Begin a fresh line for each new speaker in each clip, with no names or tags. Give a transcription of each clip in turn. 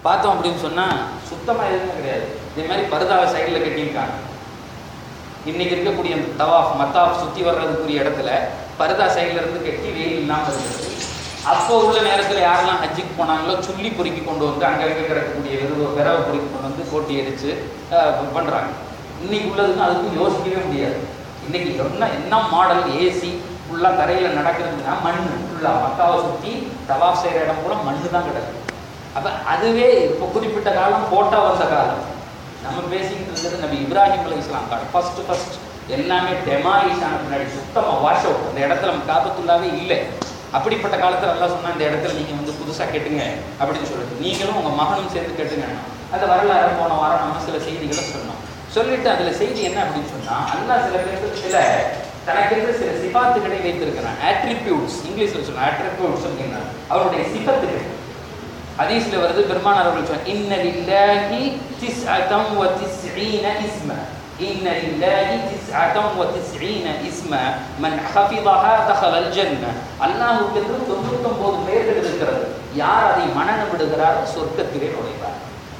பார்த்தோம் அப்படின்னு சொன்னால் சுத்தமாக எதுவுமே கிடையாது இதே மாதிரி பருதாவை சைடில் கட்டியிருக்காங்க இன்னைக்கு இருக்கக்கூடிய அந்த தவாஃப் மத்தாஃப் சுற்றி வர்றதுக்குரிய இடத்துல பருதா சைடில் இருந்து கட்டி வெயில் இல்லாமல் இருக்கிறது அப்போ உள்ள நேரத்தில் யாரெல்லாம் ஹஜ்ஜுக்கு போனாங்களோ சுள்ளி பொறுக்கி கொண்டு வந்து அங்கங்கே கிடக்கக்கூடிய விரவ விரவை பொறுக்கி கொண்டு வந்து போட்டி அடித்து பண்ணுறாங்க இன்னைக்கு உள்ளதுக்கு அதுக்கும் யோசிக்கவே முடியாது இன்னைக்கு என்ன என்ன மாடல் ஏசி ஃபுல்லாக தரையில் நடக்கிறதுனா மண் ஃபுல்லாக மக்காவை சுற்றி தவாஃப் செய்கிற இடம் கூட மண்ணு தான் கிடக்கு அப்போ அதுவே இப்போ குறிப்பிட்ட காலம் போட்டா வந்த காலம் நம்ம பேசிக்கிட்டு இருக்கிறது நம்ம இப்ராஹிம் அலி இஸ்லாம் காலம் ஃபர்ஸ்ட் ஃபர்ஸ்ட் எல்லாமே டெமாலிஷ் ஆன பின்னாடி சுத்தமாக வாஷ் அவுட் அந்த இடத்துல நம்ம காபத்துள்ளாவே இல்லை அப்படிப்பட்ட காலத்தில் எல்லாம் சொன்னா இந்த இடத்துல நீங்கள் வந்து புதுசாக கேட்டுங்க அப்படின்னு சொல்லிட்டு நீங்களும் உங்கள் மகனும் சேர்ந்து கேட்டுங்க அந்த வரலாறு போன வாரம் நம்ம சில செய்திகளை சொன்னோம் சொல்லிட்டு அதில் செய்தி என்ன அப்படின்னு சொன்னால் அல்லாஹ் சில பேருக்கு சில தனக்கென்று சில சிபாத்துகளை வைத்திருக்கிறான் ஆட்ரிபியூட்ஸ் இங்கிலீஷில் சொன்ன ஆட்ரிபியூட்ஸ் அப்படின்னா அவருடைய சிபத்துகள் ஹதீஸ்ல வருது பெருமானார் அவர்கள் சொன்ன இன்ன லில்லாஹி திஸ்அதம் வ திஸ்ஈன இஸ்ம இன்ன லில்லாஹி திஸ்அதம் வ திஸ்ஈன இஸ்ம மன் ஹஃபிதஹா தஹல அல் ஜன்ன அல்லாஹ்வுக்கு என்று 99 பெயர்கள் இருக்கிறது யார் அதை மனனம் விடுகிறாரோ சொர்க்கத்திலே நுழைவார்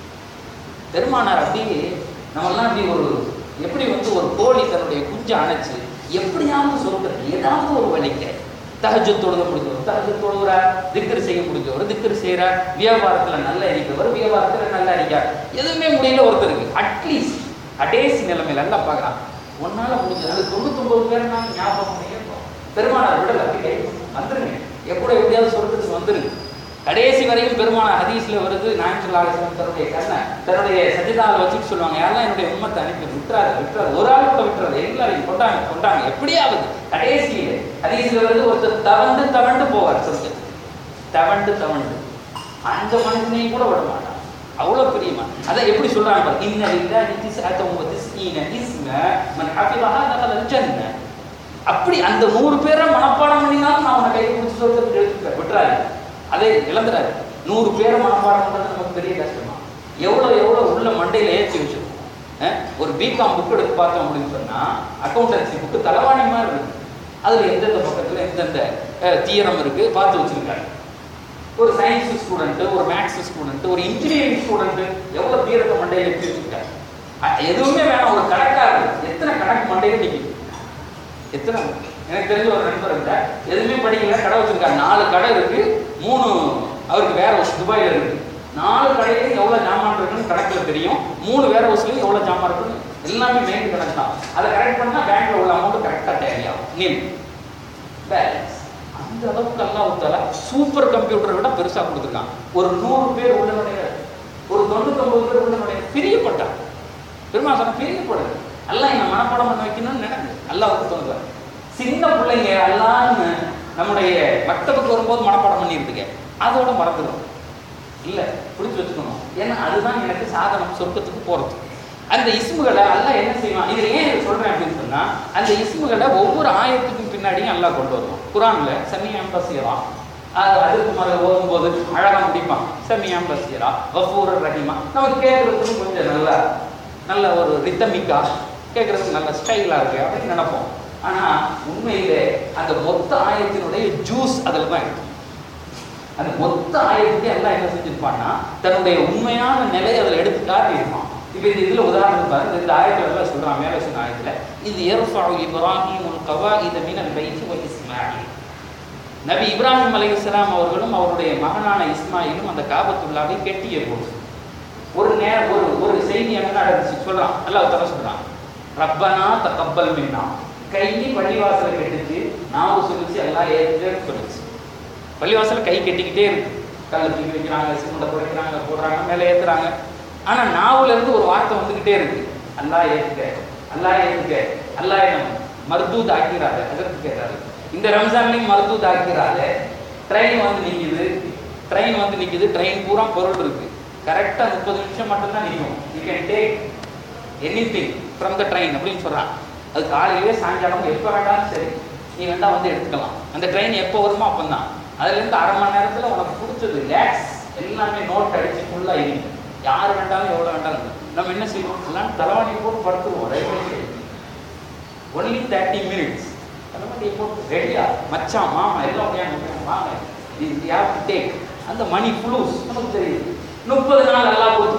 பெருமானார் அப்படியே நம்மெல்லாம் அப்படி ஒரு எப்படி வந்து ஒரு கோழி தன்னுடைய குஞ்சை அணைச்சு எப்படியாவது சொர்க்கத்தில் ஏதாவது ஒரு வழிக்க தஹஜு தொழுக முடிஞ்சவர் தஹஜு தொழுகிறார் திக்கர் செய்ய முடிஞ்சவர் திக்கர் செய்கிறார் வியாபாரத்தில் நல்ல அடிக்கிறவர் வியாபாரத்தில் நல்ல அடிக்கார் எதுவுமே முடியல ஒருத்தருக்கு அட்லீஸ்ட் கடைசி நிலைமையில எல்லாம் பார்க்கலாம் ஒன்னால முடிஞ்சது அது தொண்ணூத்தொன்பது பேர் நான் ஞாபகம் பண்ணியிருக்கோம் பெருமானார் விடல அப்படி வந்துருங்க எப்படியோ எப்படியாவது சொர்க்கத்துக்கு வந்துருங்க கடைசி வரையும் பெருமானார் ஹதீஸ்ல வருது நாயம் சொல்லாசனம் தன்னுடைய கண்ணை தன்னுடைய சஜிதாவில் வச்சுட்டு சொல்லுவாங்க யாரெல்லாம் என்னுடைய உம்மத்தை அனுப்பி விட்டுறாரு விட்டுறாரு ஒரு ஆள் கூட விட்டுறாரு எல்லாரையும் கொண்டாங்க கொண்டாங்க எப்படியாவது கடைசியில ஹதீஸ்ல வருது ஒருத்தர் தவண்டு தவண்டு போவார் சொர்க்கத்துக்கு தவண்டு தவண்டு அந்த மனுஷனையும் கூட விட மாட்டான் அவ்வளவு பிரியமா அதை எப்படி சொல்றாங்க பாரு இன்ன லில்லாஹி திஸ்அத்தம் வ திஸ்ஈன இஸ்ம மன் ஹஃபிதஹா தகல அல் ஜன்ன அப்படி அந்த நூறு பேரை மனப்பாடம் பண்ணினாலும் நான் உன்னை கையை பிடிச்சி சொல்றது எடுத்துப்பேன் விட்டுறாரு அதை இழந்துறாரு நூறு பேரை மனப்பாடம் பண்றது நமக்கு பெரிய கஷ்டமா எவ்வளோ எவ்வளோ உள்ள மண்டையில ஏற்றி வச்சிருக்கோம் அஹ், ஒரு பிகாம் புக் எடுத்து பார்த்தோம் அப்படின்னு சொன்னா அக்கௌண்டன்சி புக்கு தலைவாணி மாதிரி இருக்கு அதுல எந்தெந்த பக்கத்துல எந்தெந்த தீரம் இருக்கு பார்த்து வச்சிருக்காங்க ஒரு சயின்ஸ் ஸ்டூடெண்ட் ஒரு மேக்ஸ் ஸ்டூடெண்ட் ஒரு இன்ஜினியரிங் ஸ்டூடெண்ட் எவ்வளவு தீரத்தை மண்டையில ஏற்றி வச்சிருக்காரு அஹ், எதுவுமே வேணாம் ஒரு கணக்காரு எத்தனை கணக்கு மண்டையில நிக்குது எத்தனை எனக்கு தெரிஞ்ச ஒரு நண்பர் இருக்க எதுவுமே படிக்கல கடை வச்சிருக்காரு நாலு கடை இருக்கு மூணு அவருக்கு வேற ஹவுஸ் துபாயில இருக்கு நாலு கடையிலையும் எவ்வளவு ஜாமான் இருக்குன்னு கணக்குல தெரியும் மூணு வேற ஹவுஸ்லயும் எவ்வளவு ஜாமான் இருக்குன்னு எல்லாமே மெயின் கணக்கு தான் அதை கரெக்ட் பண்ணா பேங்க்ல உள்ள அமௌண்ட் கரெக்டா டேலி ஆகும் நீல் பேலன்ஸ் அந்த அளவுக்கு அல்லாஹ் தாலா சூப்பர் கம்ப்யூட்டரை விட பெருசா கொடுத்துருக்கான் ஒரு நூறு பேர் உள்ள நுழைய ஒரு தொண்ணூத்தொன்பது பேர் உள்ள நுழைய பிரியப்பட்டான் பெருமா சொன்ன பிரியப்படுது அல்லாஹ் என்ன மனப்பாடம் பண்ண வைக்கணும்னு நினைக்கு அல்லாவுக்கு தோணுது சின்ன பிள்ளைங்க அல்லான்னு நம்முடைய மக்தபுக்கு வரும்போது மனப்பாடம் பண்ணிருந்துங்க அதோட மறந்துடும் இல்ல பிடிச்சு வச்சுக்கணும் ஏன்னா அதுதான் எனக்கு சாதனம் சொர்க்கத்துக்கு போறது அந்த இஸ்முகளை அல்லாஹ் என்ன செய்வான் இதுல ஏன் இதை சொல்றேன் அப்படின்னு சொன்னா அந்த இஸ்முகளை ஒவ்வொரு ஆயத்துக்கும் பின்னாடியும் அல்லாஹ் கொண்டு வருவான் குரான்ல சன்னியாம் பசீரா அது அதுக்கு மேலே ஓதும்போது அழகா முடிப்பான் சமியாம் பசீரா வஃபூர் ரஹீமா நமக்கு கேட்கறதுக்கு கொஞ்சம் நல்லா நல்ல ஒரு ரித்தமிக்கா கேட்கறதுக்கு நல்ல ஸ்டைலா இருக்கு அப்படின்னு நினைப்போம் ஆனா உண்மையிலே அந்த மொத்த ஆயத்தினுடைய ஜூஸ் அதில் தான் இருக்கு அந்த மொத்த ஆயத்துக்கு எல்லாம் என்ன செஞ்சிருப்பான்னா தன்னுடைய உண்மையான நிலையை அதில் எடுத்து காட்டியிருப்பான் இப்போ இந்த இதில் உதாரணத்துக்கு பாருங்க இந்த ஆயத்தில் எல்லாம் சொல்றான் மேலே சொன்ன ஆயத்தில் இது எர்ஃபாவு இப்ராஹிம் உல் கவா இத மீனல் பைத்து வல் இஸ்மாயில் நபி இப்ராஹிம் அலைஹிஸ்ஸலாம் அவர்களும் அவருடைய மகனான இஸ்மாயிலும் அந்த காபத்துள்ளாவை கெட்டிய போது ஒரு நேரம் ஒரு ஒரு செய்தி என்ன நடந்துச்சு சொல்றான் அல்லாஹ் தர சொல்றான் ரப்பனா தகப்பல் மின்னா கை பள்ளிவாசலை கெட்டுச்சு நாவு சொல்லிச்சு எல்லாம் ஏற்றுன்னு சொல்லுச்சு பள்ளிவாசல கை கெட்டிக்கிட்டே இருக்கு கல்ல தூக்கி வைக்கிறாங்க சிமெண்ட குறைக்கிறாங்க போடுறாங்க மேலே ஏத்துறாங்க ஆனா நாவுல இருந்து ஒரு வார்த்தை வந்துகிட்டே இருக்கு அல்லாஹ் ஏத்துக்க அல்லாஹ் ஏத்துக்க அல்லாஹ் என்ன மருதூத் ஆக்கிறாரு அதற்கு கேட்டாரு இந்த ரம்ஜான்லையும் மருதூத் ஆக்கிறாரு ட்ரெயின் வந்து நிக்குது ட்ரெயின் வந்து நிக்குது ட்ரெயின் பூரா பொருள் இருக்கு கரெக்டா முப்பது நிமிஷம் மட்டும்தான் நிற்கும் you can take anything from the train அப்படின்னு சொல்றான் அது காலையிலே சாயங்காலம் எப்போ வேண்டாலும் சரி நீ வேண்டா வந்து எடுத்துக்கலாம் அந்த ட்ரெயின் எப்போ வருமோ அப்போ தான் அதுலேருந்து அரை மணி நேரத்தில் உனக்கு பிடிச்சது ரிலாக்ஸ் எல்லாமே நோட் அடிச்சு ஃபுல்லாக இருக்கு யார் வேண்டாலும் எவ்வளோ வேண்டாலும் நம்ம என்ன செய்வோம் எல்லாம் தலைவாணி போட்டு படுத்துருவோம் ரயில்வே ஒன்லி தேர்ட்டி மினிட்ஸ் தலைவாணியை போட்டு ரெடியா மச்சான் மாமா எல்லாம் ஏன் வாங்க இது யார் டேக் அந்த மணி ஃப்ளூஸ் நமக்கு தெரியுது முப்பது நாள்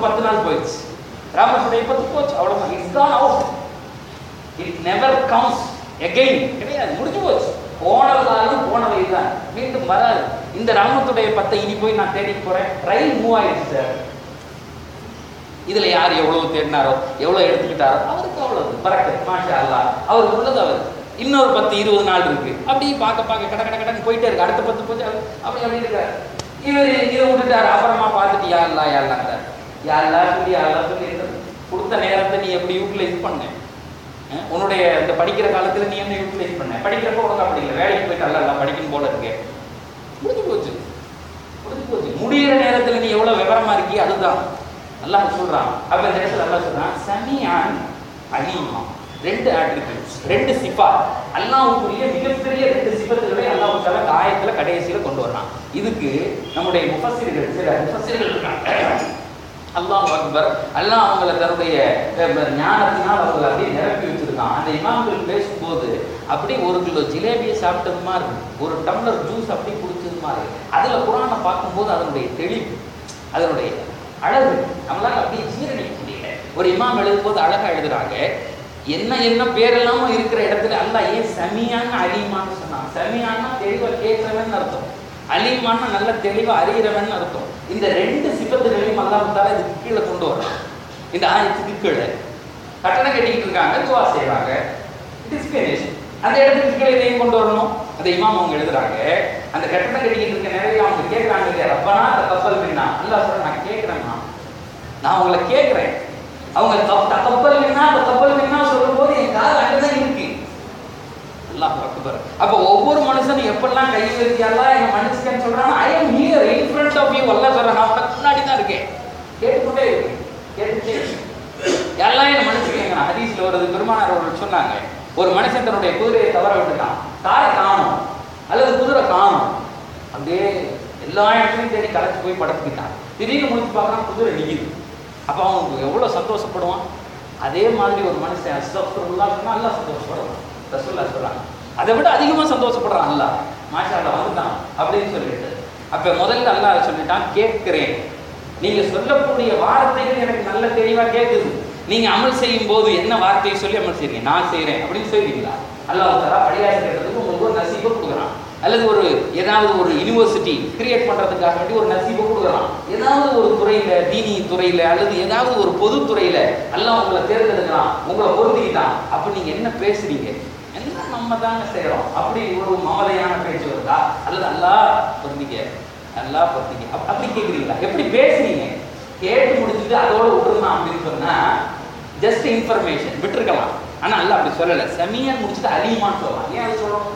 பத்து நாள் போயிடுச்சு ராமத்துடைய பத்து போச்சு அவ்வளவுதான் it's gone out it never comes again கிடையாது முடிஞ்சு போச்சு போனதாலும் போனவை தான் மீண்டும் வராது இந்த ராமத்துடைய பத்தை இனி போய் நான் தேடி போறேன் ரயில் மூவ் ஆயிடுச்சு சார் இதுல யார் எவ்வளவு தேடினாரோ எவ்வளவு எடுத்துக்கிட்டாரோ அவருக்கு அவ்வளவு பறக்க மாஷா அல்லா அவருக்கு உள்ளது அவர் இன்னொரு பத்து இருபது நாள் இருக்கு அப்படியே பார்க்க பார்க்க கட கட கடன்னு போயிட்டே இருக்கு அடுத்த பத்து போச்சு அது அப்படி அப்படி இருக்காரு இவர் இதை விட்டுட்டாரு அப்புறமா பார்த்துட்டு யாருலா யாருலாங்கிறார் யாருலா சொல்லி யாருலா சொல்லி இருந்தது. கொடுத்த நேரத்தை நீ எப்படி யூட்டிலைஸ் பண்ண அஹ் உன்னுடைய இந்த படிக்கிற காலத்துல நீ என்ன யூட்டிலைஸ் பண்ண படிக்கிறப்ப உனக்கு அப்படி இல்லை வேலைக்கு போயிட்டு அல்ல அல்ல படிக்கணும் போல இருக்கு முடிஞ்சு போச்சு முடிஞ்சு போச்சு முடியிற நேரத்துல நீ எவ்வளவு விவரமா இருக்கியோ அதுதான் அல்லாஹ் சொல்றான் அப்ப இந்த இடத்துல அல்லாஹ் சொல்றான் சமியான் அலீமா ரெண்டு ஆட்ரிபியூட்ஸ் ரெண்டு சிஃபா அல்லாஹ்வுக்குரிய மிகப்பெரிய ரெண்டு சிஃபத்துகளை அல்லாஹ் தஆலா இந்த ஆயத்துல கடைசியில கொண்டு வர்றான் இதுக்கு நம்முடைய முஃபஸ்ஸிர்கள் சில முஃபஸ்ஸிர்கள் இருக்காங்க அல்லாஹ் அக்பர் அல்லாஹ் அவங்கள தன்னுடைய அஹ், ஞானத்தினால் அவங்களை அப்படியே நிரப்பி வச்சிருக்கான் அந்த இமாம்கள் பேசும்போது அப்படி ஒரு கிலோ ஜிலேபியை சாப்பிட்டது மாதிரி இருக்கு. ஒரு டம்ளர் ஜூஸ் அப்படி குடிச்சது மாதிரி இருக்கு. அதுல குரானை பார்க்கும்போது அதனுடைய தெளிவு அதனுடைய அழகு நம்மளால அப்படியே ஜீரணிக்க முடியல ஒரு இமாம் எழுதும்போது அழகா எழுதுறாங்க என்ன என்ன பேரெல்லாம இருக்கிற இடத்துல அல்லாஹ் ஏன் சமியான்னு அலிமான்னு சொன்னான் சமியான்னா தெளிவா கேட்கிறவன் அர்த்தம் அலிமான்னா நல்ல தெளிவா அறிகிறவன் அர்த்தம் இந்த ரெண்டு சிபத்துகளையும் அல்லாஹ் இதுக்கு கீழே கொண்டு வரான் இந்த ஆயத்துக்கு கீழே கட்டணம் கட்டிக்கிட்டு இருக்காங்க துவா செய்றாங்க இட் இஸ் ஃபினிஷ் அந்த இடத்துக்கு கீழே இதையும் கொண்டு வரணும் அந்த இமாம் அவங்க எழுதுறாங்க அந்த கட்டணம் கட்டிக்கிட்டு இருக்க நிறைய அவங்க கேட்கறாங்க இல்லையா ரப்பனா அந்த கப்பல் பின்னா அல்லாஹ் சொல்ற நான் கேட்கிறேன்னா நான் உங்களை கேட்கிறேன் அவங்க கப் கப்பல் பின்னா அந்த கப்பல் பின்னா சொல்லும் போது என் கால் அங்கதான் இருக்கு அல்லாஹ் அக்பர் அப்ப ஒவ்வொரு மனுஷனும் எப்பெல்லாம் கை வைத்தியாலாம் எங்க மனுஷன் சொல்றான் I am here in front of you அல்லாஹ் சொல்றான் நான் உனக்கு முன்னாடி தான் இருக்கேன் கேட்டுக்கொண்டே இருக்கேன் கேட்டுட்டே இருக்கேன் எல்லாம் என் மனுஷன் நான் ஹதீஸ்ல வருது பெருமானார் அவர்கள் சொன்னாங்க ஒரு மனுஷன் தன்னுடைய குதிரையை தவற விட்டுட்டான் காரை காணும் அல்லது குதிரை காணும் அப்படியே எல்லா இடத்துலையும் தேடி களைச்சு போய் படுத்துக்கிட்டான் திடீர்னு முடிச்சு பார்க்கறான் குதிரை நிக்குது அப்ப அவனுக்கு எவ்வளவு சந்தோஷப்படுவான் அதே மாதிரி ஒரு மனுஷன் அஸ்தஃபுல்லா சொன்னா அல்லாஹ் சந்தோஷப்படுவான் ரசூல்லா சொல்றாங்க அதை விட அதிகமா சந்தோஷப்படுறான் அல்லாஹ் மாஷா அல்லாஹ் வந்துட்டான் அப்படின்னு சொல்லிட்டு அப்ப முதல்ல அல்லாஹ் சொல்லிட்டான் கேட்கிறேன் நீங்க சொல்லக்கூடிய வார்த்தைகள் எனக்கு நல்ல தெளிவா கேட்குது நீங்க அமல் செய்யும் போது என்ன வார்த்தையை சொல்லி அமல் செய்றீங்க நான் செய்றேன் அப்படின்னு சொல்றீங்களா அல்லாஹ் தலா படியாசம் கேட்டதுக்கு உங்களுக்கு ஒரு நசீபை கொடுக்குறான் அல்லது ஒரு ஏதாவது ஒரு யூனிவர்சிட்டி கிரியேட் பண்றதுக்காக வேண்டி ஒரு நசீபை கொடுக்குறான் ஏதாவது ஒரு துறையில தீனி துறையில அல்லது ஏதாவது ஒரு பொது துறையில அல்லாஹ் உங்களை தேர்ந்தெடுக்கிறான் உங்களை பொருந்திக்கிட்டான் அப்ப நீங்க என்ன பேசுறீங்க எல்லாம் நம்ம தாங்க செய்றோம் அப்படி ஒரு மமதையான பேச்சு வருதா அல்லது அல்லாஹ் பொருந்திக்க நல்லா பொருத்திக்க அப்~ அப்படி கேக்குறீங்களா எப்படி பேசுறீங்க கேட்டு முடிச்சுட்டு அதோட விட்டுருந்தான் அப்படின்னு சொன்னா ஜஸ்ட் இன்ஃபர்மேஷன் விட்டுருக்கலாம் ஆனா அல்ல அப்படி சொல்லல செமியா முடிச்சுட்டு அலிமான்னு சொல்லலாம் ஏன் அது சொல்லணும்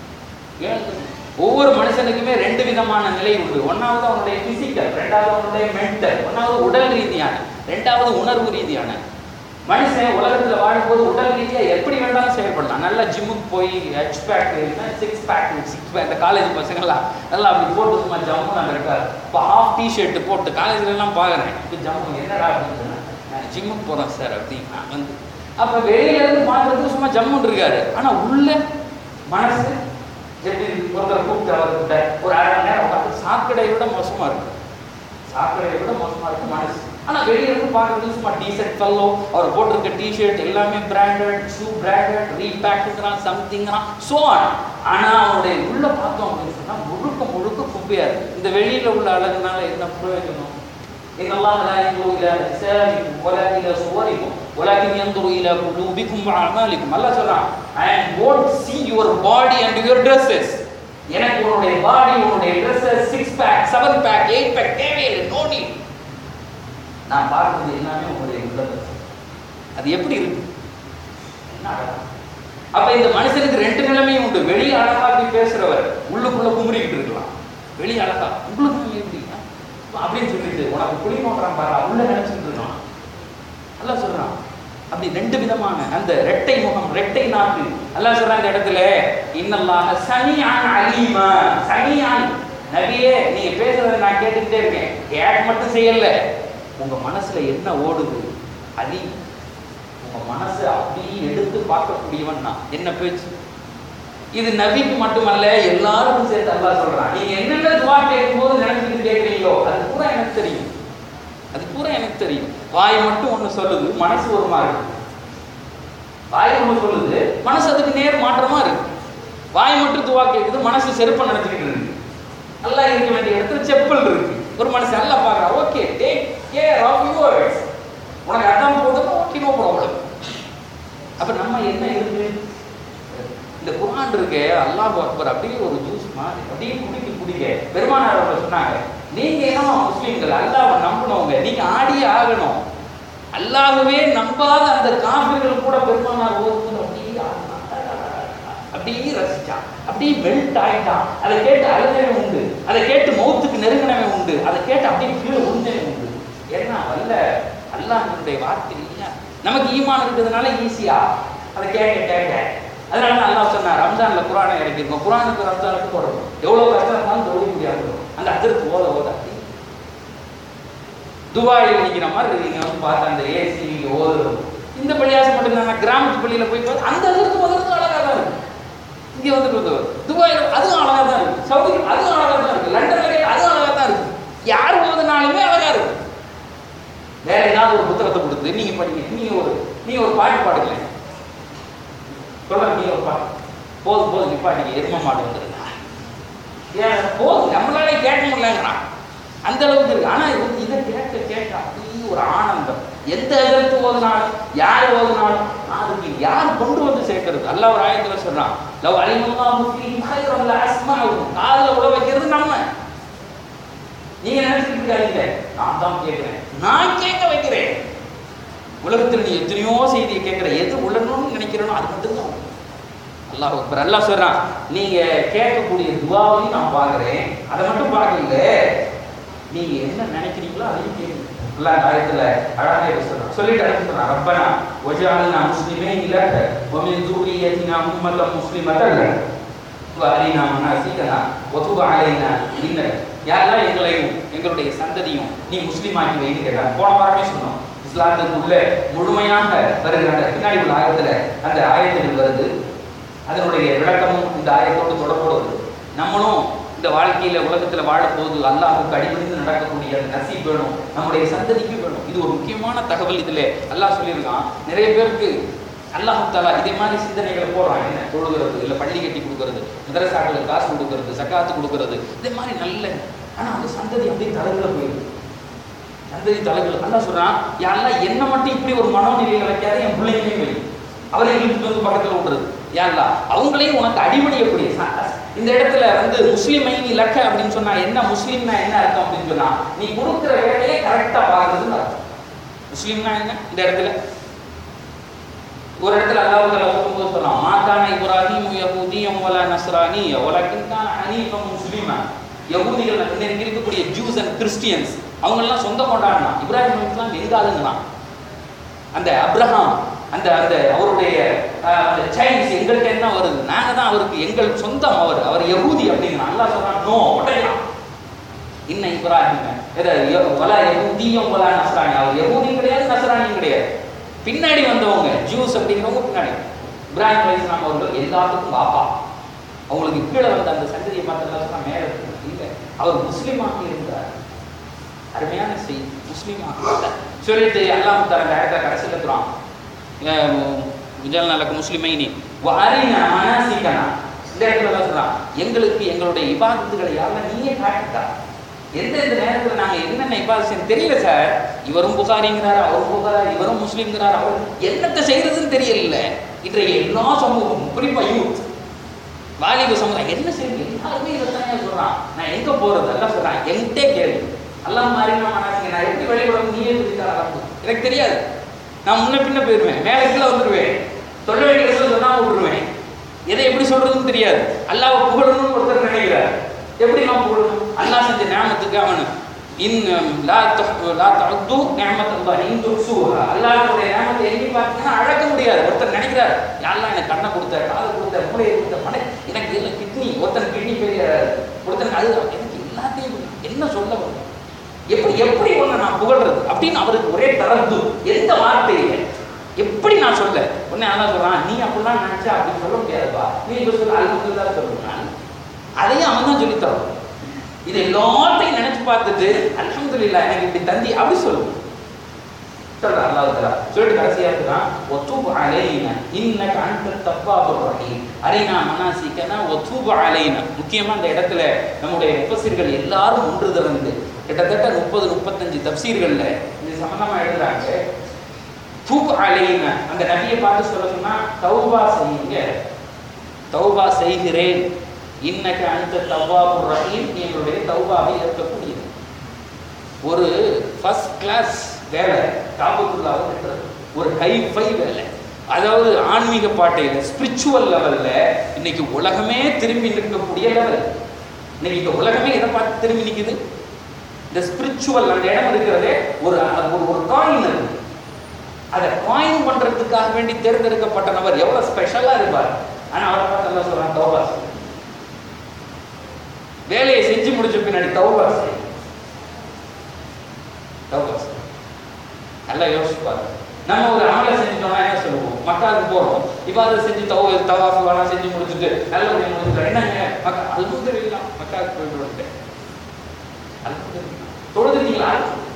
ஏன் அது? ஒவ்வொரு மனுஷனுக்குமே ரெண்டு விதமான நிலை உண்டு ஒன்னாவது அவனுடைய பிசிக்கல் ரெண்டாவது அவனுடைய மென்டல் ஒன்னாவது உடல் ரீதியான ரெண்டாவது உணர்வு ரீதியான மனுஷன் உலகத்துல வாழும்போது உடல் ரீதியா எப்படி வேண்டாலும் செயல்படலாம் நல்லா ஜிம்முக்கு போய் H pack six pack six pack இந்த காலேஜ் பசங்களாம் நல்லா அப்படி போட்டு சும்மா ஜம்மு நான் இருக்காரு இப்போ ஹாஃப் டிஷர்ட் போட்டு காலேஜ்ல எல்லாம் பார்க்குறேன் இப்போ ஜம்மு என்னடா அப்படின்னு சொன்னேன் நான் ஜிம்முக்கு போறேன் சார் அப்படின்னு நான் வந்து அப்ப வெளியில இருந்து பார்க்கறதுக்கு சும்மா ஜம்முன்னு இருக்காரு ஆனா உள்ள மனசு எப்படி இருக்கு? ஒருத்தரை கூப்பிட்டு அவர்கிட்ட ஒரு அரை மணி நேரம் உட்காந்து சாக்கடையை விட மோசமா இருக்கு சாக்கடையை விட மோசமா இருக்கு மனசு ஆனா வெளிய இருந்து பார்க்கறதுக்கு சும்மா டீசென்ட் ஃபெல்லோ அவர் போட்டிருக்க டிஷர்ட் எல்லாமே பிராண்டட் ஷூ பிராண்டட் ரீபேக்குங்கிறான் சம்திங்கிறான் ஸோ ஆனா அவனுடைய உள்ள பார்த்தோம் அப்படின்னு சொன்னா முழுக்க முழுக்க குப்பையா இருக்கு இந்த வெளியில உள்ள அழகுனால என்ன பிரயோஜனம் إن الله لا ينظر إلى أجسامكم ولا إلى صوركم ولكن ينظر إلى قلوبكم وأعمالكم الله சொல்றான் I won't see your body and your dresses எனக்கு உன்னுடைய பாடி உன்னுடைய dresses six pack seven pack eight pack தேவையில்லை நோ நீட் நான் பார்க்கிறது எல்லாமே உங்களுடைய உள்ளது அது எப்படி இருக்கு என்ன அழகா அப்ப இந்த மனுஷனுக்கு ரெண்டு நிலைமையும் உண்டு வெளியே அழகா அப்படி பேசுறவர் உள்ளுக்குள்ள குமுறிக்கிட்டு இருக்கலாம் வெளியே அழகா உங்களுக்கு எப்படி ஆ? அப்படின்னு சொல்லிட்டு உனக்கு குழி நோண்டுறான் பாரு உள்ள நினைச்சிட்டு இருக்கான் அல்லாஹ் சொல்றான் அப்படி ரெண்டு விதமான அந்த ரெட்டை முகம் ரெட்டை நாக்கு அல்லாஹ் சொல்றான் இந்த இடத்துல இன்னல்லாஹ சமியான் அலீமா சமியான் நபியே நீங்க பேசுறதை நான் கேட்டுக்கிட்டே இருக்கேன் கேட் மட்டும் செய்யல உங்க மனசுல என்ன ஓடுது அலி உங்க மனசு அப்படியே எடுத்து பார்க்கக்கூடியவன் நான் என்ன பேச்சு இது நபிக்கு மட்டுமல்ல எல்லாருக்கும் சேர்த்து அல்லாஹ் சொல்றான் நீங்க என்னென்ன துவா கேட்கும்போது நினைச்சுட்டு கேட்குறீங்களோ அது பூரா எனக்கு தெரியும் அது பூரா எனக்கு தெரியும் வாய் மட்டும் ஒண்ணு சொல்லுது மனசு ஒரு மாதிரி இருக்கு வாய் ஒண்ணு சொல்லுது மனசு அதுக்கு நேர் மாற்றமா இருக்கு வாய் மட்டும் துவா கேட்குது மனசு செருப்பை நினைச்சுக்கிட்டு இருக்கு நல்லா இருக்க வேண்டிய இடத்துல செப்பல் இருக்கு ஒரு மனுஷன் நல்லா பார்க்கறா okay take care of yours உனக்கு அதான் போதும் ஓகே நோ ப்ராப்ளம் அப்ப நம்ம என்ன இருக்கு இந்த குரான் இருக்கே அல்லாஹ் அக்பர் அப்படியே ஒரு ஜூஸ் மாதிரி அப்படியே குடிக்க குடிக்க பெருமானார் அவங்க சொன்னாங்க நீங்க என்ன முஸ்லீம்கள் அல்லாஹ்வை நம்பணுங்க நீங்க ஆடியே ஆகணும் அல்லாஹ்வே நம்பாத அந்த காஃபிர்கள் கூட பெருமானார் ஓதுன்னு அப்படியே ஆடினான். அப்படியே ரசிச்சான் அப்படியே மெல்ட் ஆயிட்டான் அதை கேட்டு அழுதவன் உண்டு அதை கேட்டு மௌத்துக்கு நெருங்கினவன் உண்டு அதை கேட்டு அப்படியே கீழே உண்டவன் உண்டு ஏன்னா வல்ல அல்லாஹ்வுடைய வார்த்தை இல்லையா நமக்கு ஈமான் இருக்கிறதுனால ஈஸியா அதை கேட்க கேட்க அதனால தான் அல்லாஹ் சொன்னார் ரம்ஜான்ல குரானை இறக்கிருக்கோம் குரானுக்கு ரம்ஜானுக்கு போடணும் எவ்வளவு கஷ்டம் இருந்தாலும் தொழில் முடியாது அந்த அதிர்த்து ஓத ஓத துபாயில் நிற்கிற மாதிரி நீங்க வந்து பார்த்த அந்த ஏசி நீங்க ஓதுறது இந்த பள்ளியாசம் மட்டும் நான் கிராமத்து பள்ளியில போய் பார்த்து அந்த அதிர்த்து ஓதுறது அழகா தான் இருக்கு இங்க வந்துட்டு துபாயில் அதுவும் அழகா தான் இருக்கு சவுதி அதுவும் அழகா தான் இருக்கு லண்டன்ல அதுவும் அழகா தான் இருக்கு யார் ஓதுனாலுமே அழகா இருக்கு வேற ஏதாவது ஒரு புத்தகத்தை கொடுத்து நீங்க படிங்க நீங்க ஒரு நீங்க ஒரு பாட்டு பாடுங்களேன் சொல்ல நீங்க ஒரு பாட்டு போதும் போதும் நிப்பாட்டிங்க எரும மாடு வந்துருங்க ஏன் போதும் நம்மளாலே கேட்க முடியலங்கிறான் அந்த அளவுக்கு இருக்கு ஆனா இது இதை கேட்க கேட்க அப்படியே ஒரு ஆனந்தம் எந்த எதிர்த்து ஓதுனாலும் யார் ஓதுனாலும் அதுக்கு யார் கொண்டு வந்து சேர்க்கறது அல்லாஹ் ஒரு ஆயத்துல சொல்றான் லவ் அலிமுல்லாஹு ஃபீஹி கைரன் லஅஸ்மஅஹும் காதுல உள்ள வைக்கிறது நம்ம நீங்க நினைச்சிட்டு இருக்காதீங்க நான் தான் கேட்கிறேன் நான் கேட்க வைக்கிறேன் உலகத்தில் நீ எத்தனையோ செய்தியை கேட்கிற எது உள்ளணும்னு நினைக்கிறேனோ அது மட்டும்தான் அல்லாஹ் அக்பர் அல்லாஹ் சொல்றான் நீங்க கேட்கக்கூடிய துவாவையும் நான் பார்க்கிறேன் அதை மட்டும் பார்க்கல நீங்க என்ன நினைக்கிறீங்களோ அதையும் கேட்குங்க அல்லாஹ் ஆயத்துல அழகா இதை சொல்றான் சொல்லிட்டு அடுத்து சொல்றான் ரப்பனா வஜால்னா முஸ்லிமே இல்லக வமின் ذُرِّيَّتِنَا உம்மத முஸ்லிமத்தல் வஅரினா மனாசிகனா வதுப அலைனா இன்னக யா அல்லாஹ் எங்களையும் எங்களுடைய சந்ததியும் நீ முஸ்லிமாக்கி வைன்னு கேட்டான் போன வாரமே சொன்னோம் இஸ்லாத்துக்கு உள்ள முழுமையாக வருகிற அந்த பின்னாடி உள்ள ஆயத்துல அந்த ஆயத்தில் வருது அதனுடைய விளக்கமும் இந்த ஆயத்தோடு தொடர்போடு வருது நம்மளும் இந்த வாழ்க்கையில உலகத்துல வாழும்போது அல்லாஹுக்கு அடிபணிந்து நடக்கக்கூடிய அந்த நசீப் வேணும் நம்முடைய சந்ததிக்கு வேணும் இது ஒரு முக்கியமான தகவல் இதுல அல்லாஹ் சொல்லியிருக்கான் நிறைய பேருக்கு அல்லாஹ் தாலா இதே மாதிரி சிந்தனைகளை போடுறான் என்ன தொழுகிறது இல்லை பள்ளி கட்டி கொடுக்கறது மதரசாக்களுக்கு காசு கொடுக்கறது சக்காத்து கொடுக்கறது இதே மாதிரி நல்ல ஆனா அந்த சந்ததி அப்படியே தலைகளை போயிருக்கு சந்ததி தலைகள் அல்லாஹ் சொல்றான் யாரெல்லாம் என்ன மட்டும் இப்படி ஒரு மனோநிலையில வைக்காத என் பிள்ளைங்களையும் வை அவரை இழுத்து வந்து பக்கத்துல விடுறது யாரெல்லாம் அவங்களையும் உனக்கு அடிபணியக்கூடிய ச- இந்த இடத்துல வந்து முஸ்லிமை நீ லக்க அப்படின்னு சொன்னா என்ன முஸ்லீம்னா என்ன அர்த்தம் அப்படின்னு சொன்னா நீ கொடுக்குற வேலையை கரெக்டா பார்க்கறதுன்னு அர்த்தம் முஸ்லீம்னா என்ன இந்த இடத்துல ஒரு இடத்துல அல்லாஹ் தஆலா சொல்லும்போது சொல்றான் மாகான இப்ராஹிம் யஹூதியம் வலா நஸ்ரானி வலக்கின் கான ஹனீஃபம் முஸ்லிமா யஹூதிகள் இன்னைக்கு இருக்கக்கூடிய ஜூஸ் அண்ட் கிறிஸ்டியன்ஸ் அவங்க எல்லாம் சொந்த கொண்டாடினா இப்ராஹிம் அலைஹிஸ்ஸலாம் எங்க ஆளுங்களாம் அந்த அப்ரஹாம் அந்த அந்த அவருடைய அஹ், அந்த சைல்ட்ஸ் எங்கள்கிட்ட என்ன வருது நாங்க தான் அவருக்கு எங்கள் சொந்தம் அவர் அவர் யஹூதி அப்படிங்கிறான் அல்லாஹ் சொல்றான் நோ உடையான் இன்ன இப்ராஹிம் வலா யஹூதியும் வலா நஸ்ரானி அவர் யஹூதியும் கிடையாது நஸ்ரானியும் கிடையாது பின்னாடி வந்தவங்க ஜூஸ் அப்படிங்கிறவங்க பின்னாடி இப்ராஹிம் அலைஹிஸ்ஸலாம் அவர்கள் எல்லாத்துக்கும் பாப்பா அவங்களுக்கு கீழே வந்த அந்த சந்ததியை பார்த்தா மேல இருக்கு. இல்ல அவர் முஸ்லீமாக இருந்தார் அருமையான செய்தி முஸ்லீமாக சொல்லிட்டு அல்லாஹ் தர டேரக்டா கடைசியில் இருக்கிறான் விஜல் நலக்கு முஸ்லிமைனி வாரினா மனாசிக்கனா இந்த இடத்துல எல்லாம் சொல்றான் எங்களுக்கு எங்களுடைய இபாதத்துகளை யாரெல்லாம் நீயே காட்டுட்டா எந்தெந்த நேரத்துல நாங்க என்னென்ன இபாதத் செய்யணும் தெரியல சார் இவரும் புகாரிங்கிறார் அவரும் புகாரா இவரும் முஸ்லீம்ங்கிறார் அவர் என்னத்தை செய்யறதுன்னு தெரியல இன்றைய எல்லா சமூகமும் குறிப்பா யூத் வாலிப சமுதாயம் என்ன செய்யுது எல்லாருமே இதைத்தானே சொல்றான் நான் எங்க போறது எல்லாம் சொல்றான் என்கிட்டே கேள்வி எல்லாம் மாறி நான் மனசுக்கு நான் எப்படி வெளிப்படும் நீயே சொல்லித்தர எனக்கு தெரியாது நான் முன்ன பின்ன போயிடுவேன் மேல கீழே வந்துடுவேன் சொல்ல வேண்டிய இடத்துல சொன்னா விட்டுருவேன் எதை எப்படி சொல்றதுன்னு தெரியாது அல்லாஹ்வை புகழணும்னு ஒருத்தர் நினைக்கிறார் எப்படி நான் புகழணும் அல்லாஹ் செஞ்ச ஞாபகத்துக்கு அவனு இன் லா தஹ் லா தஅது நிஅமத் அல்லாஹ் இன் துஹ்சுஹா அல்லாஹ்வுடைய நியமத்தை எண்ணி பார்த்தீங்கன்னா அழக்க முடியாது ஒருத்தர் நினைக்கிறார் யாரெல்லாம் எனக்கு கண்ணை கொடுத்த காது கொடுத்த மூளையை கொடுத்த மனை எனக்கு இல்லை கிட்னி ஒருத்தன் கிட்னி பெரிய ஒருத்தனுக்கு அது எனக்கு எல்லாத்தையும் என்ன சொல்ல வரும் எப்படி எப்படி ஒண்ணு நான் புகழ்றது அப்படின்னு அவருக்கு ஒரே தரந்து எந்த வார்த்தையில எப்படி நான் சொல்ல உடனே அதான் சொல்றான் நீ அப்படிலாம் நினைச்சா அப்படி சொல்ல முடியாதுப்பா நீ இப்ப சொல்ல அல்ஹம்துலில்லாஹ் சொல்லுங்க அதையும் அவன் தான் சொல்லி தரும் இது எல்லாத்தையும் நினைச்சு பார்த்துட்டு அல்ஹம்துலில்லாஹ் எனக்கு இப்படி தந்தி அப்படி சொல்லுவோம் சொல்ற அல்லாஹ் தஆலா சொல்லிட்டு கடைசியா இருக்கிறான் ஒத்துபு அலைனா இன்னக அன்த தவ்வாபுர் ரஹீம் அரினா மனாசிக்கனா ஒத்துபு அலைனா முக்கியமா அந்த இடத்துல நம்முடைய முஃபஸிர்கள் எல்லாரும் ஒன்று திறந்து கிட்டத்தட்ட முப்பது முப்பத்தஞ்சு தப்சீர்கள்ல இது சம்பந்தமா எழுதுறாங்க தூப் அலைனா அந்த நபியை பார்த்து சொல்ல சொன்னா தௌபா செய்யுங்க தௌபா செய்கிறேன் இன்னக அந்த தவ்வாபுர் ரஹீம் எங்களுடைய தௌபாவை ஏற்கக்கூடியது ஒரு ஃபர்ஸ்ட் கிளாஸ் வேலை காபத்துள்ளாவை கட்டுறது ஒரு ஹைஃபை வேலை அதாவது ஆன்மீக பாட்டையில் ஸ்பிரிச்சுவல் லெவல்ல இன்னைக்கு உலகமே திரும்பி நிற்கக்கூடிய லெவல் இன்னைக்கு இந்த உலகமே எதை பார்த்து திரும்பி நிக்குது இந்த ஸ்பிரிச்சுவல் அந்த இடம் இருக்கிறதே ஒரு ஒரு ஒரு காயின் இருக்கு அதை காயின் பண்றதுக்காக வேண்டி தேர்ந்தெடுக்கப்பட்ட நபர் எவ்வளவு ஸ்பெஷலா இருப்பார் ஆனா அவரை பார்த்து நல்லா சொல்றான் தௌபா செய். வேலையை செஞ்சு முடிச்ச பின்னாடி தௌபா செய். தௌபா செய். நல்லா யோசிச்சு பாருங்க நம்ம ஒரு அமலை செஞ்சுட்டோம்னா என்ன சொல்லுவோம் மக்காவுக்கு போறோம் இப்போ அதை செஞ்சு தவ தவாஃபு வேணாம் செஞ்சு முடிச்சுட்டு நல்லபடியாக முடிச்சுட்டு என்னங்க மக்கா அல்புதரில்லா மக்காவுக்கு போயிட்டு வந்துட்டேன் அல்புதரில்லா தொழுதுட்டீங்களா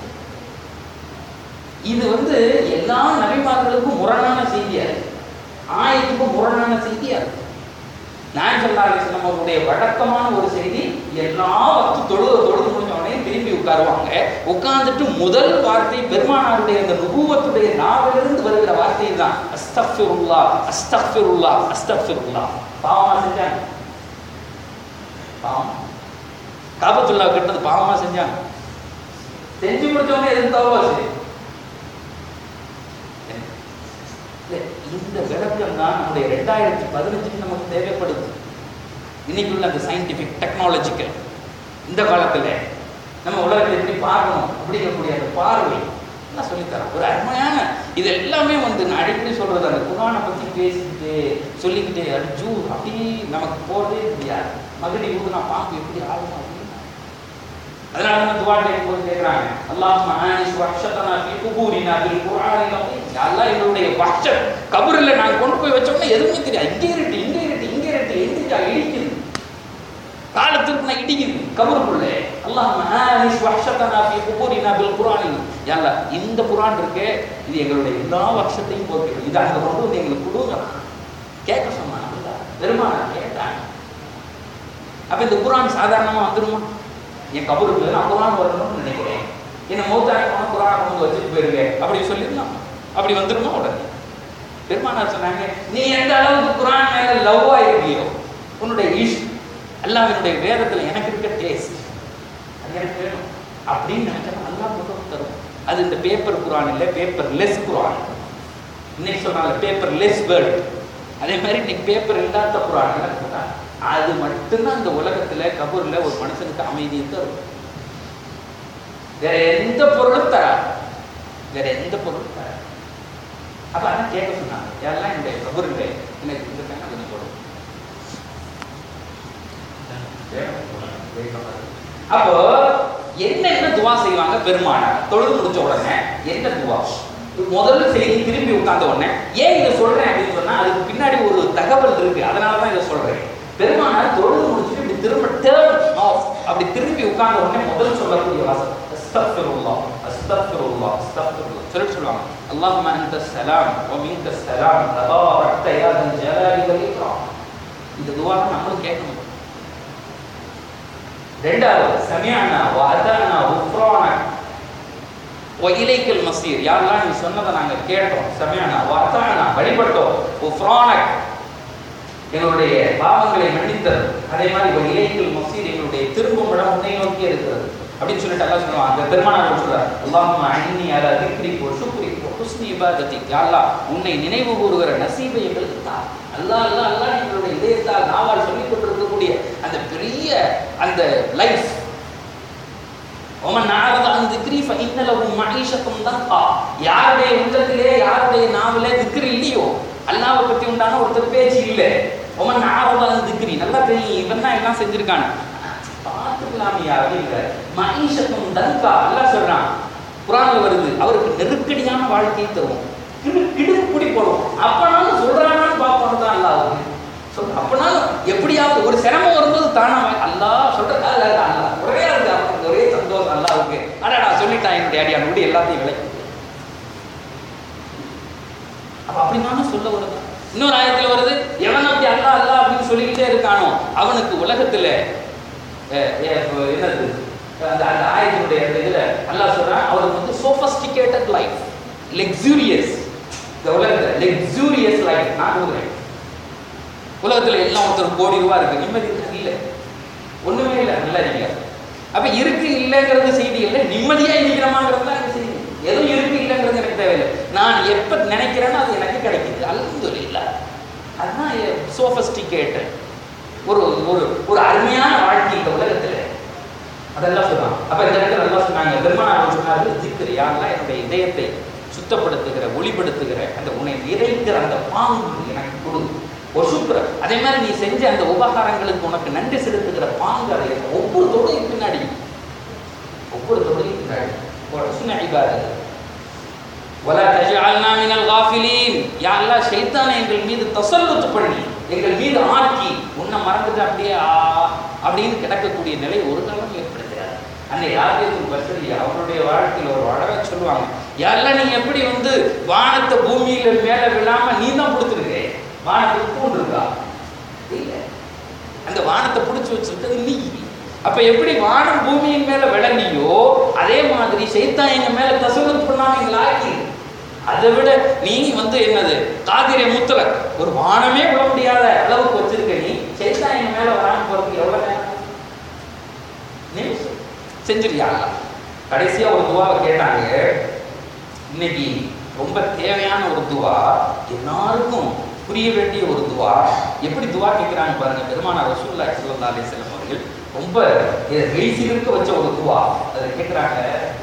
இது வந்து எல்லா நபிமார்களுக்கும் முரணான செய்தியா இருக்கு ஆயத்துக்கும் முரணான செய்தியா இருக்கு நான் சொல்லாத நம்மளுடைய வழக்கமான ஒரு செய்தி எல்லா வக்து தொழுது தொழுது முடிஞ்ச உடனே திரும்பி உட்காருவாங்க உட்கார்ந்துட்டு முதல் வார்த்தை பெருமானாருடைய அந்த நுபுவத்துடைய நாவிலிருந்து வருகிற வார்த்தை தான் அஸ்தஃபிருல்லா அஸ்தஃபிருல்லா அஸ்தஃபிருல்லா பாவமா செஞ்சாங்க பாவம் காபத்துல்லா கட்டது பாவமா செஞ்சாங்க செஞ்சு முடிச்சவங்க எதுவும் தவா செய்யும் இல்ல, இந்த விளக்கம் தான் நம்முடைய ரெண்டாயிரத்தி பதினஞ்சுக்கு நமக்கு தேவைப்படுது இன்னைக்கு உள்ள அந்த சயின்டிபிக் டெக்னாலஜிக்கல் இந்த காலத்துல நம்ம உலகத்தை எப்படி பார்க்கணும் அப்படிங்கக்கூடிய அந்த பார்வை எல்லாம் சொல்லித்தரோம் ஒரு அருமையான இது எல்லாமே வந்து நான் அடிக்கடி சொல்றது அந்த குரானை பத்தி பேசிக்கிட்டு சொல்லிக்கிட்டே அடிஜூ அப்படி நமக்கு போறதே முடியாது மகடி ஊதுனா பாம்பு எப்படி ஆகும் அப்படின்னு அதனால தான் துவா கேட்கும் போது கேட்குறாங்க அல்லாஹ் ஆனிஷ் வஹ்ஷத்தனா ஃபி குபூரினா பில் குர்ஆனில் அல்லாஹ் எங்களுடைய வஹ்ஷத் கபரில் நாங்கள் கொண்டு போய் வச்சோம்னா எதுவுமே தெரியாது இங்கே இருட்டு இங்கே இருட்டு இங்கே இருட்டு எந்திரிச்சா இடிக்குது காலத்திற்கு நான் இடிக்குது கபருக்குள்ளே அல்லாஹ் ஆனிஷ் வஹ்ஷத்தனா ஃபி குபூரினா பில் குர்ஆனில் யல்லா இந்த குர்ஆன் இருக்கே இது எங்களுடைய எல்லா வஹ்ஷத்தையும் போக்கிடும் இது அங்கே கொண்டு வந்து எங்களுக்கு கொடுங்க கேட்க சொன்னாங்க பெருமானா கேட்டாங்க அப்ப இந்த குர்ஆன் சாதாரணமா வந்துருமா என் கபருக்கு நான் குரான் வரணும்னு நினைக்கிறேன் என்ன மௌத்தாக்கமான குரான் கொண்டு வச்சுட்டு போயிருங்க அப்படி சொல்லிடலாம் அப்படி வந்துருமா உடனே பெருமானார் சொன்னாங்க நீ எந்த அளவுக்கு குரான் மேல லவ்வா இருக்கியோ உன்னுடைய ஈஷ் அல்லாவினுடைய வேதத்துல எனக்கு இருக்க டேஸ்ட் அது எனக்கு வேணும் அப்படின்னு நினைச்சா அல்லாஹ் புத்தகம் தரும் அது இந்த பேப்பர் குரான் இல்லை பேப்பர் லெஸ் குரான் இன்னைக்கு சொன்னாங்க பேப்பர் லெஸ் வேர்ல்ட் அதே மாதிரி இன்னைக்கு பேப்பர் இல்லாத குரான் என்ன அது மட்டும்தான் இந்த உலகத்துல கபூர்ல ஒரு மனுஷனுக்கு அமைதியை தரும் வேற எந்த பொருளும் தராது வேற எந்த பொருளும் தராது அப்ப அதான் கேட்க சொன்னாங்க யாரெல்லாம் என்னுடைய கபூர்ல எனக்கு இந்த பேனா கொஞ்சம் போடும் அப்போ என்னென்ன துவா செய்வாங்க பெருமானார் தொழுது முடிச்ச உடனே என்ன துவா முதல்ல செய்தி திரும்பி உட்கார்ந்த உடனே ஏன் இதை சொல்றேன் அப்படின்னு சொன்னா அதுக்கு பின்னாடி ஒரு தகவல் இருக்கு அதனால தான் இதை சொல்றேன் பெருமானார் தொழுது முடிச்சுட்டு இப்படி திரும்ப டேர்ன் ஆஃப் அப்படி திரும்பி உட்கார்ந்த உடனே முதல் சொல்லக்கூடிய வாசம் அஸ்தக்ஃபிருல்லாஹ் அஸ்தக்ஃபிருல்லாஹ் அஸ்தக்ஃபிருல்லாஹ் சொல்லிட்டு சொல்லுவாங்க அல்லாஹும்ம அன்த ஸலாம் வ மின்க ஸலாம் தபாரக்த யா தல் ஜலாலி வல் இக்ராம் இந்த துஆ நம்மளும் கேட்கணும் ரெண்டாவது சமியானா வ அதானா உஃப்ரானக் வ இலைக்கல் மசீர் யாரெல்லாம் நீ சொன்னதை நாங்கள் கேட்டோம் சமியானா வ அதானா வழிபட்டோம் உஃப்ரானக் எங்களுடைய பாவங்களை மன்னித்தது அதே மாதிரி ஒரு இலைகள் மசீர் எங்களுடைய திரும்பும் இடம் உன்னை நோக்கி இருக்கிறது அப்படின்னு சொல்லிட்டு அல்லாஹ் சொல்லுவாங்க அந்த பெருமானார் சொல்றார் அல்லாஹும்ம அன்னி அலா திக்ரிக் வ ஷுக்ரிக் வ ஹுஸ்னி இபாதத்திக் யா அல்லாஹ் உன்னை நினைவு கூறுகிற நசீபை எங்களுக்கு தா அல்லாஹ் அல்லாஹ் அல்லாஹ் எங்களுடைய இதயத்தால் நாவால் சொல்லிக் கொண்டிருக்கக்கூடிய அந்த பெரிய அந்த லைஃப் ஒமன் நாரத அந்த திக்ரி ஃபஇன்ன லஹு மஈஷத்தும் தன்கா யாருடைய உள்ளத்திலே யாருடைய நாவிலே திக்ரி இல்லையோ அல்லாஹ்வை பத்தி உண்டான ஒருத்தர் பேச்சு இல்லை ஒமன் நாரத அந்த திக்ரி நல்லா தெரியும் இவன் தான் எல்லாம் செஞ்சிருக்காங்க பார்த்துக்கலாமியா அப்படிங்கிற மஈஷத்தும் தன்கா அல்லாஹ் சொல்றான் குரான்ல வருது அவருக்கு நெருக்கடியான வாழ்க்கையை தரும் கிடு கிடுக்குடி போடும் அப்பனாலும் சொல்றானான்னு பார்ப்போம் தான் அல்லாஹ் சொல் அப்பனாலும் எப்படியாவது ஒரு சிரமம் வரும்போது தானா அல்லாஹ் சொல்றதா இல்ல அல்லாஹ் ஒரே இருக்கு அவனுக்கு ஒரே சந்தோஷம் அல்லாஹ்வுக்கு அடடா சொல்லிட்டான் என்னுடைய அடியான் முடி எல்லாத்தையும் விளக்கி அப்ப அப்படின்னா சொல்ல வருது இன்னொரு ஆயத்துல வருது எவன் அப்படி அல்லா அல்லா அப்படின்னு சொல்லிக்கிட்டே இருக்கானோ அவனுக்கு உலகத்துல அஹ், அஹ், இப்ப என்னது அந்த அந்த ஆயத்தினுடைய அந்த இதுல அல்லாஹ் சொல்றான் அவருக்கு வந்து சோபஸ்டிகேட்டட் லைஃப் லெக்ஸூரியஸ் இந்த உலகத்துல லெக்ஸூரியஸ் லைஃப் நான் கொடுக்குறேன் உலகத்துல எல்லாம் ஒருத்தர் கோடி ரூபா இருக்கு நிம்மதி இருக்கா? இல்ல ஒண்ணுமே இல்லை நல்லா நீங்க அப்ப இருக்கு இல்லைங்கிறது செய்தி இல்லை நிம்மதியா இருக்கிறோமாங்கிறது தான் எனக்கு செய்தி எதுவும் இருக்கு இல்லைங்கிறது எனக்கு தேவையில்லை நான் எப்ப நினைக்கிறேனோ அது எனக்கு கிடைக்குது அல்ஹம்துலில்லாஹ் அதுதான் சோபஸ்டிகேட்டட் ஒரு ஒரு ஒரு அருமையான வாழ்க்கை இந்த உலகத்துல அதெல்லாம் சொல்றான் அப்ப இந்த இடத்துல நல்லா சொன்னாங்க பெருமானார் சொன்னார்கள் திக்ரு யாரெல்லாம் என்னுடைய இதயத்தை சுத்தப்படுத்துகிற ஒளிப்படுத்துகிற அந்த உன்னை நிறைக்கிற அந்த பாங்கு எனக்கு கொடு ஒரு சுப்ர அதே மாதிரி நீ செஞ்ச அந்த உபகாரங்களுக்கு உனக்கு நன்றி செலுத்துகிற பாங்கு அதை ஒவ்வொரு தொடையும் பின்னாடி ஒவ்வொரு தொடையும் பின்னாடி ஒரு சுன இபாதத் வலா தஜஅல்னா மினல் காஃபிலீன் யா அல்லாஹ் ஷைத்தானை எங்கள் மீது தஸல்லுத் பண்ணி எங்கள் மீது ஆக்கி உன்னை மறந்துட்டு அப்படியே ஆ அப்படின்னு கிடக்கக்கூடிய நிலை ஒரு காலம் ஏற்படுத்துகிறார் அன்னை ஆதியத்தின் பசரி அவருடைய வாழ்க்கையில் ஒரு அழகா சொல்லுவாங்க யாரெல்லாம் நீ எப்படி வந்து வானத்தை பூமியில மேல விழாம நீ தான் கொடுத்துருக்க வானத்துக்கு தூண் இருக்கா இல்ல அந்த வானத்தை பிடிச்சி வச்சிருக்கிறது நீ அப்ப எப்படி வானம் பூமியின் மேல விளங்கியோ அதே மாதிரி சைத்தான் எங்க மேல தசவத் பண்ணாம எங்களை ஆக்கி அதை விட நீ வந்து என்னது காதிரை முத்தல ஒரு வானமே விட முடியாத அளவுக்கு வச்சிருக்க நீ சைத்தான் எங்க மேல வராம போறதுக்கு எவ்வளவு நேரம் நிமிஷம் செஞ்சிருயா கடைசியா ஒரு துவாவை கேட்டாங்க இன்னைக்கு ரொம்ப தேவையான ஒரு துவா எல்லாருக்கும் புரிய வேண்டிய ஒரு துவா எப்படி துவா கேட்கிறாங்க பாருங்க பெருமானார் ரசூலுல்லாஹி ஸல்லல்லாஹு அலைஹி வஸல்லம் அவர்கள் ரொம்ப இதை வெளிசிலிருக்க வச்ச ஒரு துவா அதை கேட்குறாங்க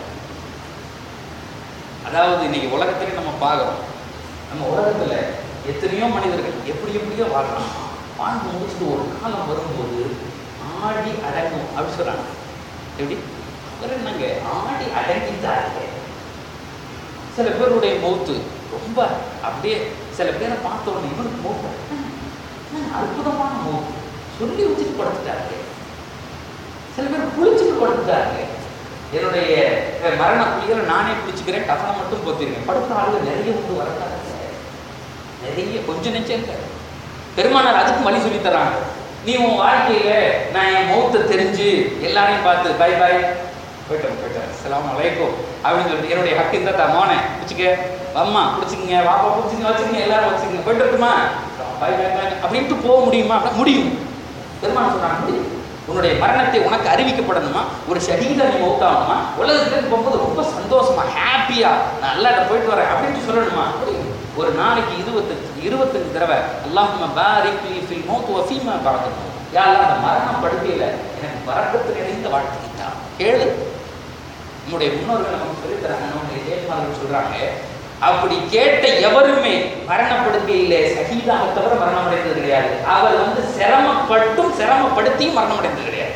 அதாவது இன்னைக்கு உலகத்திலே நம்ம பார்க்குறோம் நம்ம உலகத்துல எத்தனையோ மனிதர்கள் எப்படி எப்படியோ வாழலாம் வாழ்ந்து முடிச்சுட்டு ஒரு காலம் வரும்போது ஆடி அடங்கும் அப்படி சொல்றாங்க எப்படி அவர் என்னங்க ஆடி அடங்கிட்டாங்க சில பேருடைய மௌத்து ரொம்ப அப்படியே சில பேரை பார்த்த உடனே இவனுக்கு மௌத்து என்ன அற்புதமான மௌத்து சொல்லி வச்சுட்டு படுத்துட்டாங்க சில பேர் குளிச்சுட்டு படுத்துட்டாங்க என்னுடைய அஹ், மரண குளிகளை நானே குளிச்சுக்கிறேன் கஃனை மட்டும் போத்திருக்கேன் படுக்கிற ஆளுங்க நிறைய வந்து வரட்டாங்க நிறைய கொஞ்சம் நெச்சம் இருக்க பெருமானார் அதுக்கும் வழி சொல்லி தராங்க நீ உன் வாழ்க்கையில நான் என் மௌத்தை தெரிஞ்சு எல்லாரையும் பார்த்து பை பை போயிட்டேன் போயிட்டேன் சலாம் அலைக்கும் அப்படின்னு சொல்லிட்டு என்னுடைய ஹக்கு இந்த தான் மோனே பிடிச்சிக்க அம்மா பிடிச்சிக்கங்க வாப்பா பிடிச்சிங்க வச்சுக்கங்க எல்லாரும் வச்சுக்கங்க போயிட்டு இருக்குமா பை பை பை அப்படின்ட்டு போக முடியுமா அப்படின்னா முடியும் பெருமான் சொல்றாங்க முடியும் உன்னுடைய மரணத்தை உனக்கு அறிவிக்கப்படணுமா ஒரு ஷஹீதா நீ மௌத்தாகணுமா உலகத்துக்கு போகும்போது ரொம்ப சந்தோஷமா ஹாப்பியா நான் அல்லாட்ட போயிட்டு வரேன் அப்படின்ட்டு சொல்லணுமா முடியும் ஒரு நாளைக்கு இருபத்தஞ்சு இருபத்தஞ்சு தடவை அல்லாஹும்ம பாரிக் லீ ஃபில் மௌத் வ ஃபீமா பஅத மௌத் யா அல்லாஹ் அந்த மரண படுக்கையில எனக்கு பரக்கத்து நிறைந்த வாழ்க்கை தான் கேளு நம்முடைய முன்னோர்கள் நமக்கு சொல்லித் தராங்க நம்முடைய தேவமார்கள் சொல்றாங்க அப்படி கேட்ட எவருமே மரணப்படுக்கையிலே சகிதாக தவிர மரணமடைந்தது கிடையாது அவர் வந்து சிரமப்பட்டும் சிரமப்படுத்தியும் மரணமடைந்தது கிடையாது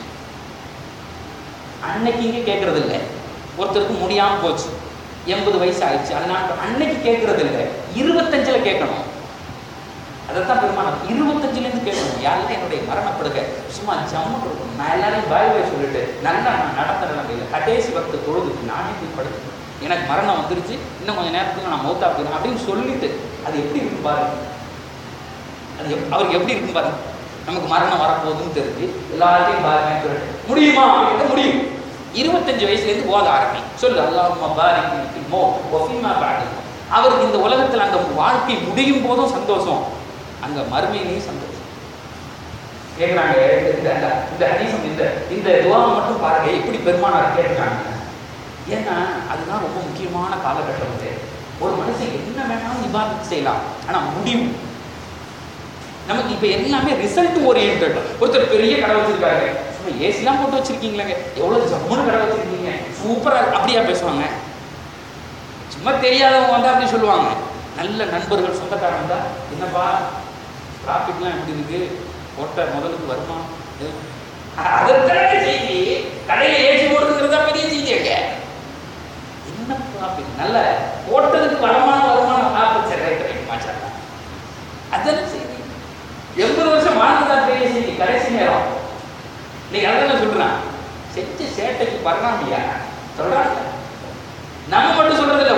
அன்னைக்கு இங்க கேட்கறது இல்லை ஒருத்தருக்கு முடியாம போச்சு எண்பது வயசு ஆயிடுச்சு அதனால அன்னைக்கு கேட்கறது இல்லை இருபத்தஞ்சுல கேட்கணும் அதைத்தான் பெருமானம் இருபத்தஞ்சுல இருந்து கேட்கணும் யாரெல்லாம் என்னுடைய மரணப்படுக சும்மா ஜம்மு கொடுக்கணும் நான் எல்லாரையும் பாய் பாய் சொல்லிட்டு நல்லா நான் நடந்த நிலைமையில கடைசி வக்த தொழுதுக்கு நானே போய் படுத்துக்கணும் எனக்கு மரணம் வந்துருச்சு இன்னும் கொஞ்சம் நேரத்துக்கு நான் மௌத்தா போயிடும் அப்படின்னு சொல்லிட்டு அது எப்படி இருக்கு பாருங்க அது எப்- அவருக்கு எப்படி இருக்கும் பாருங்க நமக்கு மரணம் வரப்போகுதுன்னு தெரிஞ்சு எல்லாத்தையும் பாருங்க சொல்லிட்டு முடியுமா அப்படின்னா முடியும் இருபத்தஞ்சு வயசுலேருந்து ஓத ஆரம்பி சொல்லு அல்லாஹும்ம பாரிக் மோ ஒஃபிமா பாடு அவருக்கு இந்த உலகத்தில் அந்த வாழ்க்கை முடியும் போதும் சந்தோஷம் அங்க மறுமையிலையும் சந்தோஷம் கேட்குறாங்க இந்த இந்த இந்த ஹதீஸம் இந்த இந்த துவாவை மட்டும் பாருங்க எப்படி பெருமானார் கேட்குறாங்க ஏன்னா அதுதான் ரொம்ப முக்கியமான காலகட்டம் இது ஒரு மனுஷன் என்ன வேணாலும் இபாதத் செய்யலாம் ஆனா முடியும் நமக்கு இப்போ எல்லாமே ரிசல்ட் ஓரியன்ட் ஒருத்தர் பெரிய கடை வச்சிருக்காரு சும்மா ஏசிலாம் போட்டு வச்சிருக்கீங்களேங்க எவ்வளவு ஜம்முன்னு கடை வச்சிருக்கீங்க சூப்பரா அப்படியா பேசுவாங்க சும்மா தெரியாதவங்க வந்தா அப்படி சொல்லுவாங்க நல்ல நண்பர்கள் சொந்தக்காரங்க வந்தா என்னப்பா ப்ராஃபிட்லாம் எப்படி இருக்கு போட்ட முதலுக்கு வருமா இது? அதைத்தானே செய்தி கடையில ஏசி போடுறதுங்கிறதா பெரிய செய்தியாங்க என்ன ப்ராஃபிட் நல்ல போட்டதுக்கு வருமானம் வருமானம் ப்ராஃபிட் சரி ரைட் ரைட் மாச்சாங்க அதானே செய்தி எண்பது வருஷம் வாழ்ந்ததா பெரிய செய்தி கடைசி நேரம் நீங்க அதான் சொல்றேன் செஞ்ச சேட்டைக்கு பரணாமியா சொல்றாங்க நம்ம மட்டும் சொல்றது இல்ல உலகமே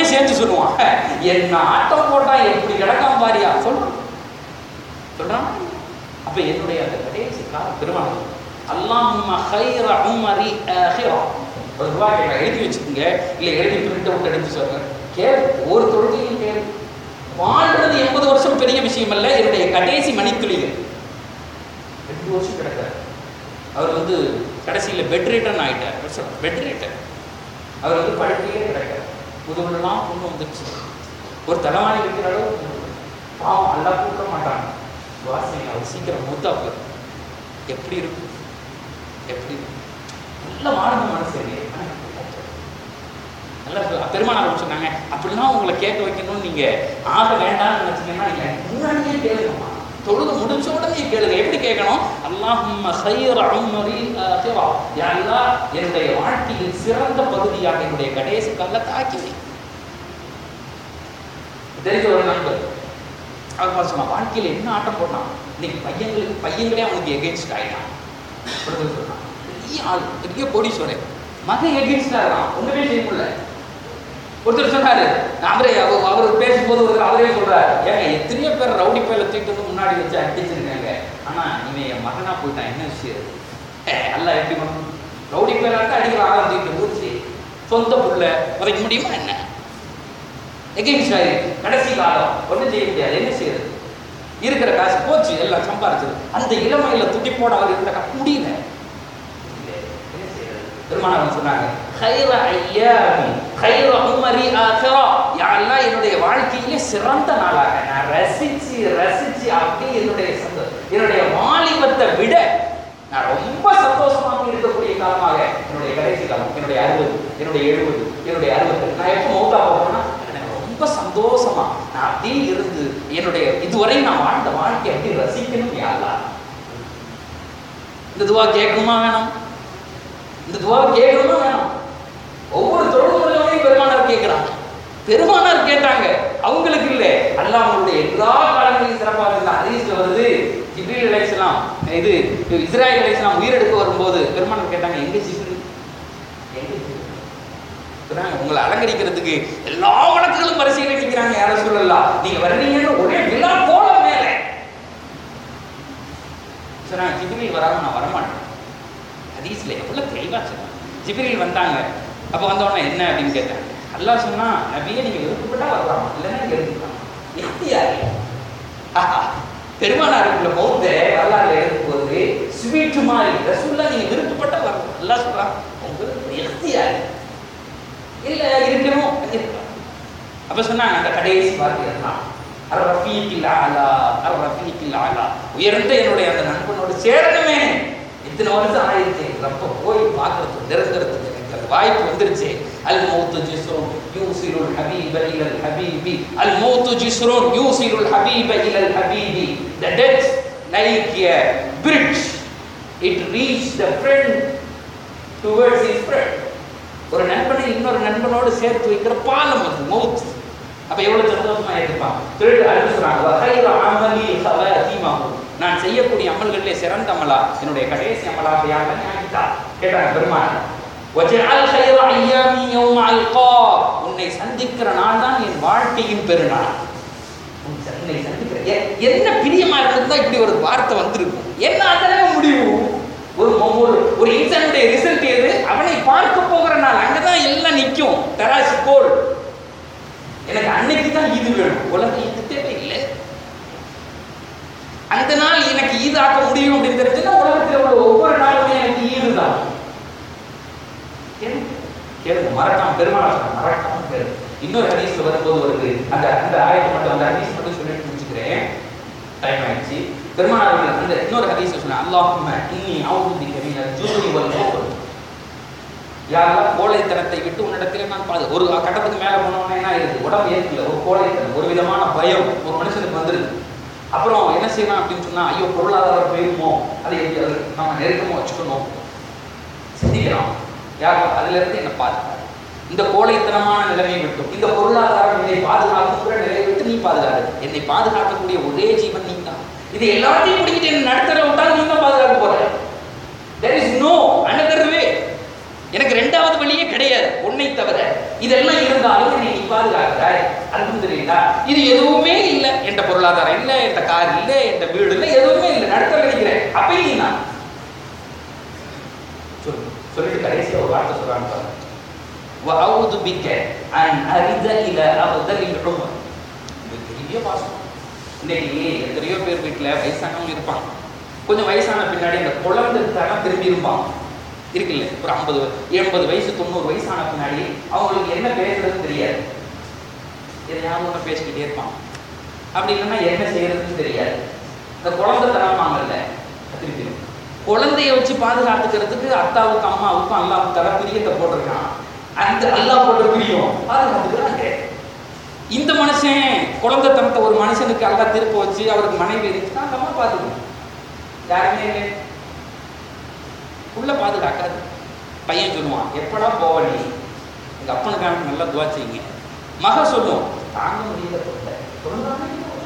அவனையும் சேர்த்து சொல்லுவான் என்ன ஆட்டம் போட்டா எப்படி கிடக்காம பாரியா சொல்றான் சொல்றான் அப்ப என்னுடைய அந்த கடைசி கால பெருமாள் அல்லாஹும்ம ஹைர உம்மரி ஆஹிரா ஒரு ரூபா கேட்க எழுதி வச்சுக்கோங்க இல்லை எழுதி பிரிண்ட் அவுட் எடுத்து சொல்லுங்க கேள் ஒரு தொழுகையும் கேள் வாழ்றது எண்பது வருஷம் பெரிய விஷயம் அல்ல என்னுடைய கடைசி மணித்துளிகள் ரெண்டு வருஷம் கிடக்காரு அவர் வந்து கடைசியில் பெட் ரிட்டர்ன் ஆகிட்டார் பெட் ரிட்டர்ன் அவர் வந்து படுக்கையே கிடக்கார் முதுகுலாம் புண்ணு வந்துருச்சு ஒரு தலைவாணி வைக்கிற அளவு புண்ணு வந்துருச்சு. பாவம் நல்லா கூப்பிட மாட்டாங்க வாசனை அவர் சீக்கிரம் மூத்தாப்பு எப்படி இருக்கும் எப்படி இருக்கும்? நல்ல வாழ்ந்த மனசு இல்லையே ஆனா இப்படி போச்சு. நல்லா சொல்~ பெருமானார் சொன்னாங்க அப்படிலாம் உங்களை கேட்க வைக்கணும்னு நீங்க ஆக வேண்டாம்னு நினைச்சீங்கன்னா நீங்க முன்னாடியே கேளுங்கம்மா தொழுது முடிச்ச உடனே கேளுங்க எப்படி கேட்கணும் அல்லாஹும்ம ஹைர உம்மரி ஆஹிரா யா அல்லாஹ் என்னுடைய வாழ்க்கையில் சிறந்த பகுதியாக என்னுடைய கடைசி கால தாக்கி வை தெரிஞ்ச ஒரு நண்பர் அவர் பார்த்து சொன்னான் வாழ்க்கையில் என்ன ஆட்டம் போட்டான் இன்னைக்கு பையங்களுக்கு பையங்களே அவனுக்கு எகென்ஸ்ட் ஆயிட்டான் ஒருத்தர் சொன்னான் பெரிய ஆள் பெரிய கோடீஸ்வரன் மகன் எகென்ஸ்ட் ஆகிறான் ஒண்ணுமே செய்ய முடியல ஒருத்தர் சொன்னாரு அவரே அவர் அவர் பேசும்போது ஒரு அவரே சொல்றாரு ஏங்க எத்தனையோ பேர் ரவுடி பேர்ல தூக்கிட்டு வந்து முன்னாடி வச்சு அடிச்சிருக்காங்க ஆனா இவன் என் மகனா போயிட்டான் என்ன விஷயம் இது? ஏ, எல்லாம் எப்படி பண்ணணும் ரவுடி பேராட்ட அடிக்கிற ஆளா தூக்கிட்டு போச்சு சொந்த புள்ள உதைக்க முடியுமா என்ன எகெயின்ஸ்ட் ஆயிருக்கு கடைசி காலம் ஒன்றும் செய்ய முடியாது என்ன செய்யறது இருக்கிற காசு போச்சு எல்லாம் சம்பாரிச்சது அந்த இளமையில துடிப்போட அவர் இருக்கிற கா- முடியல இல்ல, என்ன செய்யறது? பெருமானார் சொன்னாங்க "ஹைர ஐயாமி, ஹைர உம்மரி ஆகிரா." யா அல்லாஹ், என்னுடைய வாழ்க்கையிலே சிறந்த நாளாக நான் ரசிச்சு ரசிச்சு அப்படியே என்னுடைய சந்தோ- என்னுடைய வாலிபத்தை விட நான் ரொம்ப சந்தோஷமாக இருக்கக்கூடிய காலமாக என்னுடைய கடைசி காலம் என்னுடைய அறுபது என்னுடைய எழுபது என்னுடைய அறுபது நான் எப்போ மௌத்தா போகிறேன்னா எனக்கு ரொம்ப சந்தோஷமா நான் அப்படியே இருந்து என்னுடைய இதுவரை நான் வாழ்ந்த வாழ்க்கை அப்படியே ரசிக்கணும் யாரா இந்த துவா கேட்கணுமா வேணாம் இந்த துவா கேட்கணுமா வேணாம் ஒவ்வொரு தொழில்முறையும் பெருமானார் கேட்கிறாங்க பெருமானார் கேட்டாங்க அவங்களுக்கு இல்லை அல்லாஹ் அவங்களுடைய எல்லா காலங்களையும் சிறப்பாக இருந்த ஹதீஸ்ல வருது ஜிப்ரீல் அலைஹிஸ்ஸலாம் இது இஸ்ராயல் அலைஹிஸ்ஸலாம் உயிரெடுக்க வரும்போது பெருமானார் கேட்டாங்க எங்க ஜிப்ரீல் எங்க ஜிப்ரீல் சொன்னாங்க, உங்களை அலங்கரிக்கிறதுக்கு எல்லா வழக்குகளும் வரிசையில் நிற்கிறாங்க யார சொல்லலாம் நீங்க வர்றீங்கன்னு ஒரே விழா போல மேலே சொன்னாங்க ஜிப்ரீல் வராம நான் வரமாட்டேன் ஹதீஸ்ல எவ்வளவு தெளிவா சொன்னாங்க ஜிப்ரீல் வந்தாங்க அப்ப வந்த உடனே என்ன அப்படின்னு கேட்டாங்க அல்லாஹ் சொன்னா நபியே நீங்க விருப்பப்பட்டா வரலாம் இல்லைன்னா நீங்க இருக்கலாம் இஃப்தியாரி ஆஹா, பெருமானாருக்குள்ள மௌத்த வரலாறு எழுதும் போது ஸ்வீட் மாதிரி ரசூல்லா நீங்க விருப்பப்பட்டா வரலாம் அல்லாஹ் சொல்றான் உங்களுக்கு இஃப்தியாரி இல்ல இருக்கணும் இருக்கலாம் அப்ப சொன்னாங்க அந்த கடைசி வார்த்தை எல்லாம் அர் ரஃபீக்கில் ஆலா அர் ரஃபீக்கில் ஆலா உயர்ந்த என்னுடைய அந்த நண்பனோடு சேரணுமே இத்தனை வருஷம் ஆயிடுச்சு ரப்ப போய் பார்க்கறதுக்கு நெருங்கிறதுக்கு எனக்கு அந்த வாய்ப்பு வந்துருச்சு அல் மௌத்து ஜிஸ்ரும் யூசிருல் ஹபீப இலல் ஹபீபி அல் மௌத்து ஜிஸ்ரும் யூசிருல் ஹபீப இலல் ஹபீபி the death like a bridge it reached the friend towards his friend ஒரு நண்பனை இன்னொரு நண்பனோடு சேர்த்து வைக்கிற பாலம் அது மௌத் அப்ப எவ்வளவு சந்தோஷமா இருப்பான் திருடு அழுது சொல்றாங்க "வகைர அமலி ஹவாத்திமஹு." நான் செய்யக்கூடிய அமல்களிலே சிறந்த அமலா என்னுடைய கடைசி அமலாக யாருன்னு ஆகிட்டா கேட்டாங்க பெருமாள் وَجَعَلْ خَيْرَ أَيَّامِي يَوْمَ أَلْقَاكَ. உன்னை சந்திக்கிற நாள் தான் என் வாழ்க்கையின் பெருநாள் உன் ச- உன்னை சந்திக்கிற எ- என்ன பிரியமா இருந்தா இப்படி ஒரு வார்த்தை வந்திருக்கும் என்ன அதனே முடிவு ஒரு ஒரு ஒரு இன்சானுடைய ரிசல்ட் எது அவனை பார்க்க போகிற நாள் அங்கதான் எல்லாம் நிக்கும் தராசு கோல் எனக்கு அன்னைக்கு தான் இது வேணும் உலகம் இது தேவையில்லை அந்த நாள் எனக்கு ஈதாக்க முடியும் அப்படின்னு தெரிஞ்சுன்னா உலகத்தில் உள்ள ஒவ்வொரு நாளுமே எனக்கு ஈடு தான் கேளுங்க கேளுங்க மறக்காம பெருமாள் சொன்னாங்க, மறக்காம கேளுங்க இன்னொரு ஹதீஸ்ல வரும்போது வருது அந்த அந்த ஆயத்தை மட்டும் அந்த ஹதீஸ் மட்டும் சொல்லிட்டு முடிச்சுக்கிறேன் டைம் ஆயிடுச்சு பெருமாள் அவர்கள் அந்த இன்னொரு ஹதீஸ் சொன்னாங்க அல்லாஹும்ம இன்னி அவுது பிக்க மினல் ஜுதுரி வல் குஃப்ர் யாரெல்லாம் கோழைத்தனத்தை விட்டு உன்னிடத்தில் நான் பாது ஒரு கட்டத்துக்கு மேல போனவனே என்ன ஆயிடுது உடம்பு ஏற்கல ஒரு கோழைத்தனம் ஒரு விதமான பயம் ஒரு மனுஷனுக்கு வந்துருது அப்புறம் என்ன செய்யலாம் அப்படின்னு சொன்னா ஐயோ பொருளாதாரம் போயிருமோ அதை எப்படி அது நம்ம நெருக்கமா வச்சுக்கணும் சிந்திக்கலாம் யார் அதுல இருந்து என்ன பாதுகாப்பு இந்த கோழைத்தனமான நிலைமையை விட்டும் இந்த பொருளாதாரம் என்னை பாதுகாக்குங்கிற நிலையை விட்டு நீ பாதுகாரு என்னை பாதுகாக்கக்கூடிய ஒரே ஜீவன் நீ தான் இது எல்லாத்தையும் பிடிக்கிட்டு என்ன நடுத்தர விட்டால் நீ தான் பாதுகாக்க போற there is no another way எனக்கு ரெண்டாவது வழியே கிடையாது ஒண்ணு உன்னை தவிர இதெல்லாம் இருந்தாலும் என்னை நீ பாதுகாக்கிறாய் அல்ஹம்துலில்லாஹ் இது எதுவுமே இல்லை என்ற பொருளாதாரம் இல்லை என்ற கார் இல்லை என்ற வீடு இல்லை எதுவுமே இல்லை நடத்த நினைக்கிறேன் அப்பயும் நீ நான் சொல்லு சொல்லிட்டு கடைசியா ஒரு வார்த்தை சொல்றாங்க பாருங்க وأعوذ بك أن أرد إلى أرذل العمر இது பெரிய வாசம் இன்னைக்கு எத்தனையோ பேர் வீட்டில் வயசானவங்க இருப்பாங்க கொஞ்சம் வயசான பின்னாடி இந்த குழந்தை தரம் திரும்பி இருப்பாங்க இருக்குல்ல ஒரு ஐம்பது எண்பது வயசு தொண்ணூறு வயசான பின்னாடி அவங்களுக்கு என்ன பேசுறதுன்னு தெரியாது எதையாவது ஒன்று பேசிக்கிட்டே இருப்பாங்க அப்படி இல்லைன்னா என்ன செய்யறதுன்னு தெரியாது இந்த குழந்தை தரமாங்கல்ல திருப்பி இருக்கும். குழந்தைய வச்சு பாதுகாத்துக்கிறதுக்கு அத்தாவுக்கு அம்மாவுக்கும் அல்லாவுக்கு தர பிரியத்தை போட்டிருக்கான் அந்த அல்லாஹ் போட்ட பிரியம் பாதுகாத்துக்கிறாங்க இந்த மனுஷன் குழந்தை தனத்தை ஒரு மனுஷனுக்கு அல்லாஹ் திருப்ப வச்சு அவருக்கு மனைவி இருந்துச்சுன்னா அந்த அம்மா பாத்துக்கணும் யாருமே இல்லை உள்ள பாதுகாக்காது பையன் சொல்லுவான் எப்படா போவ நீ எங்க அப்பனுக்காக நல்லா துவா செய்யுங்க மக சொல்லும் தாங்க முடியல குழந்தை. குழந்தை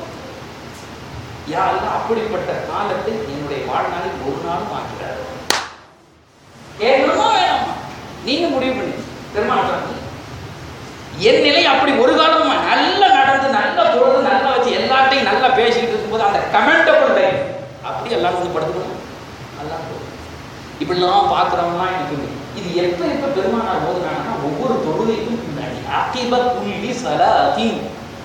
யா அல்லாஹ் அப்படிப்பட்ட காலத்தை என்னுடைய வாழ்நாளில் ஒரு நாளும் ஆக்கிறார் கேட்கணுமா வேணாமா நீங்க முடிவு பண்ணி பெருமாள் என் நிலை அப்படி ஒரு காலமா நல்லா நடந்து நல்லா தொழுது நல்லா வச்சு எல்லாத்தையும் நல்லா பேசிக்கிட்டு இருக்கும்போது அந்த கமெண்டபிள் லைஃப் அப்படி எல்லாம் வந்து படுத்துக்கணும் நல்லா போதும். இப்படிலாம் பார்க்குறவங்களாம் எனக்கு இது. இது எப்போ எப்போ பெருமானார் ஓதுனாங்கன்னா ஒவ்வொரு தொழுகைக்கும் பின்னாடி அகீப புள்ளி சலாதீன்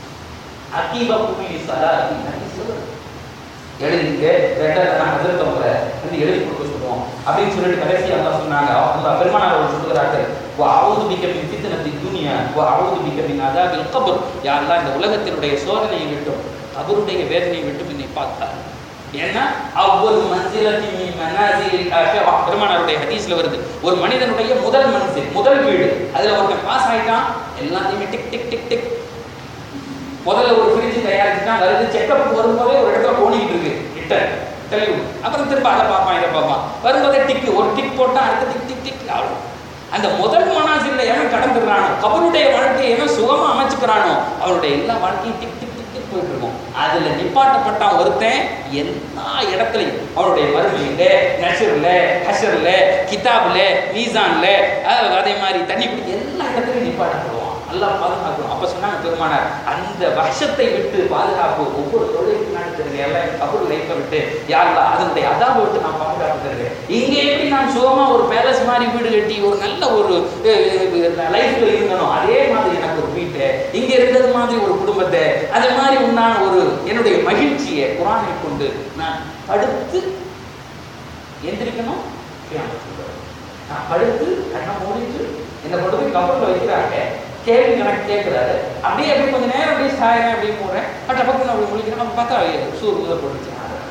அகீப புள்ளி சலாதீன் ஹதீஸ்ல வருது. எழுதிங்க ரெண்டாவது நான் ஹசரத் அவங்களை வந்து எழுதி கொடுக்க சொல்லுவோம் அப்படின்னு சொல்லிட்டு கடைசி அல்லாஹ் சொன்னாங்க அல்லா பெருமானார் அவர்கள் சொல்லுகிறார்கள் வா அவுது பிக்க மின் ஃபித்னத்தி துனியா வா அவுது பிக்க மின் அதாபில் கபர் யாரெல்லாம் இந்த உலகத்தினுடைய சோதனையை விட்டும் கபருடைய வேதனையை விட்டும் என்னை பார்த்தார் ஏன்னா அவ்வொரு மன்சிலத்தின் மின் மனாசிலில் ஆஹிரா. பெருமானாருடைய ஹதீஸ்ல வருது ஒரு மனிதனுடைய முதல் மனசில் முதல் வீடு அதுல ஒருத்தன் பாஸ் ஆயிட்டான் எல்லாத்தையுமே டிக் டிக் டிக் டிக் முதல்ல ஒரு ஃப்ரிட்ஜ் தயாரிச்சுட்டா வருது செக்கப் வரும்போதே ஒரு இடத்துல போனிக்கிட்டு இருக்கு ரிட்டர்ன் தெளிவு அப்புறம் திரும்ப அதை பார்ப்பான் இதை பார்ப்பான் வரும்போதே டிக் ஒரு டிக் போட்டா அடுத்த டிக் டிக் டிக் ஆகும் அந்த முதல் மனாசில்ல எவன் கடந்துடுறானோ கபருடைய வாழ்க்கையை எவன் சுகமா அமைச்சுக்கிறானோ அவனுடைய எல்லா வாழ்க்கையும் டிக் டிக் டிக் டிக் போயிட்டு இருக்கும் அதுல நிப்பாட்டப்பட்டான் ஒருத்தன் எல்லா இடத்துலையும் அவனுடைய மறுமையில நஷர்ல ஹஷர்ல கிதாப்ல மீசான்ல அஹ் அதே மாதிரி தண்ணி குடி எல்லா இடத்துலையும் நிப்பாட்டப்படுவான் அல்லாஹ் பாதுகாக்கணும் அப்ப சொன்னாங்க பெருமானார் அந்த வருஷத்தை விட்டு பாதுகாப்பு ஒவ்வொரு தொழிலுக்கு நான் தருங்க எல்லாம் கபூர் லைஃப்பை விட்டு யாருலா அதனுடைய அதாவை விட்டு நான் பாதுகாப்பு தருவேன் இங்க எப்படி நான் சுகமா ஒரு பேலஸ் மாதிரி வீடு கட்டி ஒரு நல்ல ஒரு லைஃப்ல இருந்தனும் அதே மாதிரி எனக்கு ஒரு வீட்டை இங்க இருந்தது மாதிரி ஒரு குடும்பத்தை அது மாதிரி உண்டான ஒரு என்னுடைய மகிழ்ச்சியை குரானை கொண்டு நான் படுத்து எந்திரிக்கணும் கியாமத்துக்கு வரணும். நான் படுத்து கண்ணை மூடிட்டு என்ன கொண்டு போய் கப்பலில் வைக்கிறாங்க கேள்வி கணக்கு கேட்குறாரு அப்படியே அப்படியே கொஞ்சம் நேரம் அப்படியே சாயறேன் அப்படியே போடுறேன் பட் பக்கம் அப்படி முடிக்கிறேன் அப்போ பார்த்தா சூர் முதல் போட்டுச்சு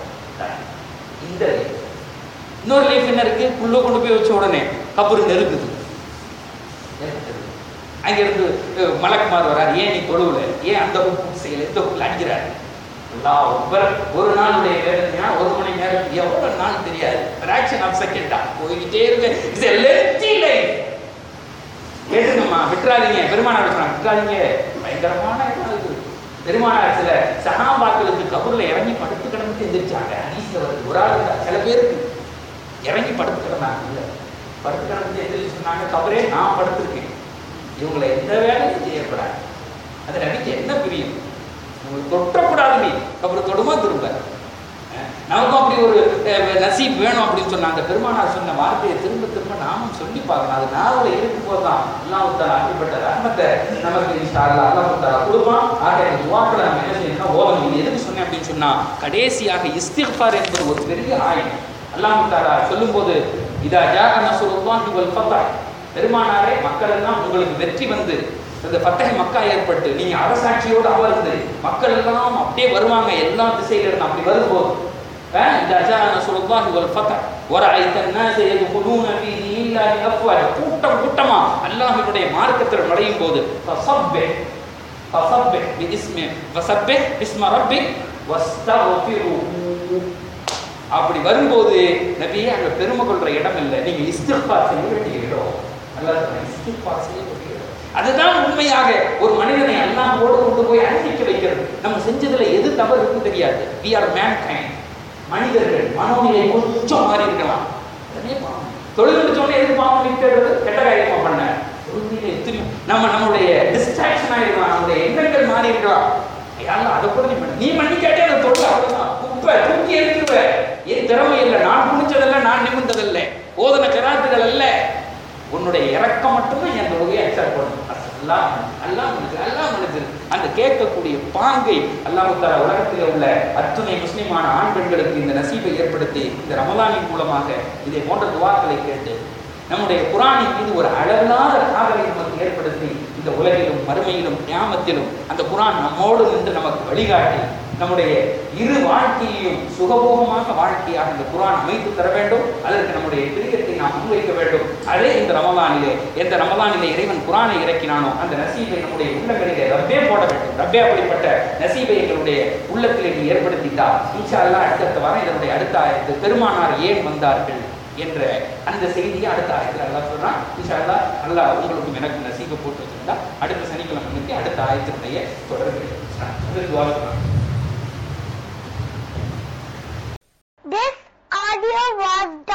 இந்த life. இன்னொரு லைஃப் என்ன இருக்கு உள்ள கொண்டு போய் வச்ச உடனே கப்பல் நெருக்குது நெருக்குது. அங்க இருந்து அஹ், மலக்குமார் வராரு ஏன் நீ தொழுவுல ஏன் அந்த ஹுக்கும் செய்யல இந்த ஹுக்கில் அடிக்கிறாரு அல்லாஹ் அக்பர். ஒரு நாளுடைய வேதனையா ஒரு மணி நேரம் எவ்வளவு நாள் தெரியாது ஃபிராக்ஷன் ஆஃப் செகண்டா போய்கிட்டே இருக்கு இட்ஸ் எ லென்த்தி லைஃப் கேட்டுங்கம்மா விட்டுறாதீங்க பெருமானார் சொன்னாங்க விட்டுறாதீங்க பயங்கரமான இடம் இது பெருமானார் சில சகாபாக்களுக்கு கபூர்ல இறங்கி படுத்து கிடந்து எந்திரிச்சாங்க ஹதீஸ்ல வருது ஒரு ஆள் இல்ல, சில பேருக்கு இறங்கி படுத்து கிடந்தாங்க இல்ல படுத்து கிடந்து எந்திரிச்சு சொன்னாங்க கபரே நான் படுத்திருக்கேன் இவங்களை எந்த வேலையும் செய்யக்கூடாது அது நபிக்கு என்ன பிரியம் உங்களுக்கு தொட்டக்கூடாது நீ அப்புறம் தொடுமா திரும்ப அஹ் நமக்கும் அப்படி ஒரு அஹ், நசீப் வேணும் அப்படின்னு சொன்ன அந்த பெருமானார் சொன்ன வார்த்தையை திரும்ப திரும்ப நாமும் சொல்லி பார்க்கணும் அது நாவல இருக்கும்போது தான் அல்லாஹ் அப்படிப்பட்ட ரஹ்மத்தை நமக்கு இன்ஷா அல்லாஹ் அல்லாஹ் தஆலா கொடுப்பான் ஆக இந்த துவாக்களை நம்ம என்ன செய்யணும்னா ஓதணும் இது எதுக்கு சொன்னேன் அப்படின்னு சொன்னா கடைசியாக இஸ்திக்ஃபார் என்பது ஒரு பெரிய ஆயுதம் அல்லாஹ் தாலா சொல்லும்போது இதா ஜாக நஸ்ருல்லாஹி வல் ஃபத்ஹ் பெருமானாரே மக்கள் எல்லாம் உங்களுக்கு வெற்றி வந்து இந்த ஃபத்தஹ் மக்கா ஏற்பட்டு நீங்க அரசாட்சியோடு அமர்ந்து மக்கள் எல்லாம் அப்படியே வருவாங்க எல்லா திசையில இருந்து அப்படி வரும்போது அஹ் இதா ஜாஅ நஸ்ருல்லாஹி வல் ஃபத்ஹ் வரஐத الناس يدخلون في دين الله افواجا கூட்டம் கூட்டமா அல்லாஹ்வினுடைய மார்க்கத்தில் நுழையும் போது ஃபஸப்பிஹ் ஃபஸப்பிஹ் பிஸ்மி ஃபஸப்பிஹ் பிஸ்ம ரப்பிக் வஸ்தக்ஃபிருஹு அப்படி வரும்போது நபியே அங்க பெருமை கொள்ற இடம் இல்லை நீங்க இஸ்திஃபார் செய்ய வேண்டிய இடம் அல்லாஹ் சொல்றான், இஸ்திக்பார் செய்ய வேண்டிய இடம். அதுதான் உண்மையாக ஒரு மனிதனை அல்லாஹ்வோடு கொண்டு போய் அனுப்பிக்க வைக்கிறது நம்ம செஞ்சதுல எது தவறு இருக்குன்னு தெரியாது வி ஆர் மேன் கைண்ட் மனிதர்கள் மனோநிலை கொஞ்சம் மாறி இருக்கலாம் உடனே பாவம் தொழில் முடிச்சோடனே எது பாவம் நிற்கிறது கெட்ட காரியமா பண்ண தொழுகையில எத்தனையோ நம்ம நம்மளுடைய டிஸ்ட்ராக்ஷன் ஆயிருக்கலாம் நம்மளுடைய எண்ணங்கள் மாறி இருக்கலாம் யாரும் அதை கூட நீ பண்ண நீ மன்னிக்காட்டே அந்த தொழில் அவ்வளவுதான் குப்பை தூக்கி எறிஞ்சிருவ என் திறமை இல்லை நான் குடிச்சதல்ல நான் நிமிர்ந்ததல்ல ஓதன கராத்துகள் அல்ல உன்னுடைய இறக்கம் மட்டுமே என் தொழுகையை அக்செப்ட் பண்ணும் அல்லாஹ் அல்லாஹ் மனிதர் அல்லாஹ் மனிதர் அந்த கேட்கக்கூடிய பாங்கை அல்லாஹ் தஆலா உலகத்தில் உள்ள அத்துணை முஸ்லிமான ஆண் பெண்களுக்கு இந்த நசீபை ஏற்படுத்தி இந்த ரமலானின் மூலமாக இதை போன்ற துவாக்களை கேட்டு நம்முடைய குரானின் மீது ஒரு அளவில்லாத காதலை நமக்கு ஏற்படுத்தி இந்த உலகிலும் மறுமையிலும் கியாமத்திலும் அந்த குரான் நம்மோடு நின்று நமக்கு வழிகாட்டி நம்முடைய இரு வாழ்க்கையையும் சுகபோகமாக வாழ்க்கையாக இந்த குரான் அமைத்து தர வேண்டும் அதற்கு நம்முடைய பிரியத்தை நாம் முன்வைக்க வேண்டும் அதே இந்த ரமலானிலே எந்த ரமலானிலே இறைவன் குரானை இறக்கினானோ அந்த நசீபை நம்முடைய உள்ளங்களிலே ரப்பே போட வேண்டும் ரப்பே அப்படிப்பட்ட நசீபை எங்களுடைய உள்ளத்திலே நீ ஏற்படுத்திட்டா இன்ஷா அல்லாஹ் அடுத்தடுத்த வாரம் இதனுடைய அடுத்த ஆயத்து பெருமானார் ஏன் வந்தார்கள் என்ற அந்த செய்தியை அடுத்த ஆயத்தில் அல்லாஹ் சொல்றான் இன்ஷா அல்லாஹ் அல்லாஹ் உங்களுக்கும் எனக்கும் நசீபை போட்டு வச்சிருந்தா அடுத்த சனிக்கிழமை அன்னைக்கு அடுத்த ஆயத்தினுடைய தொடர்பு அதுக்கு துவா செய்யலாம்.
This audio was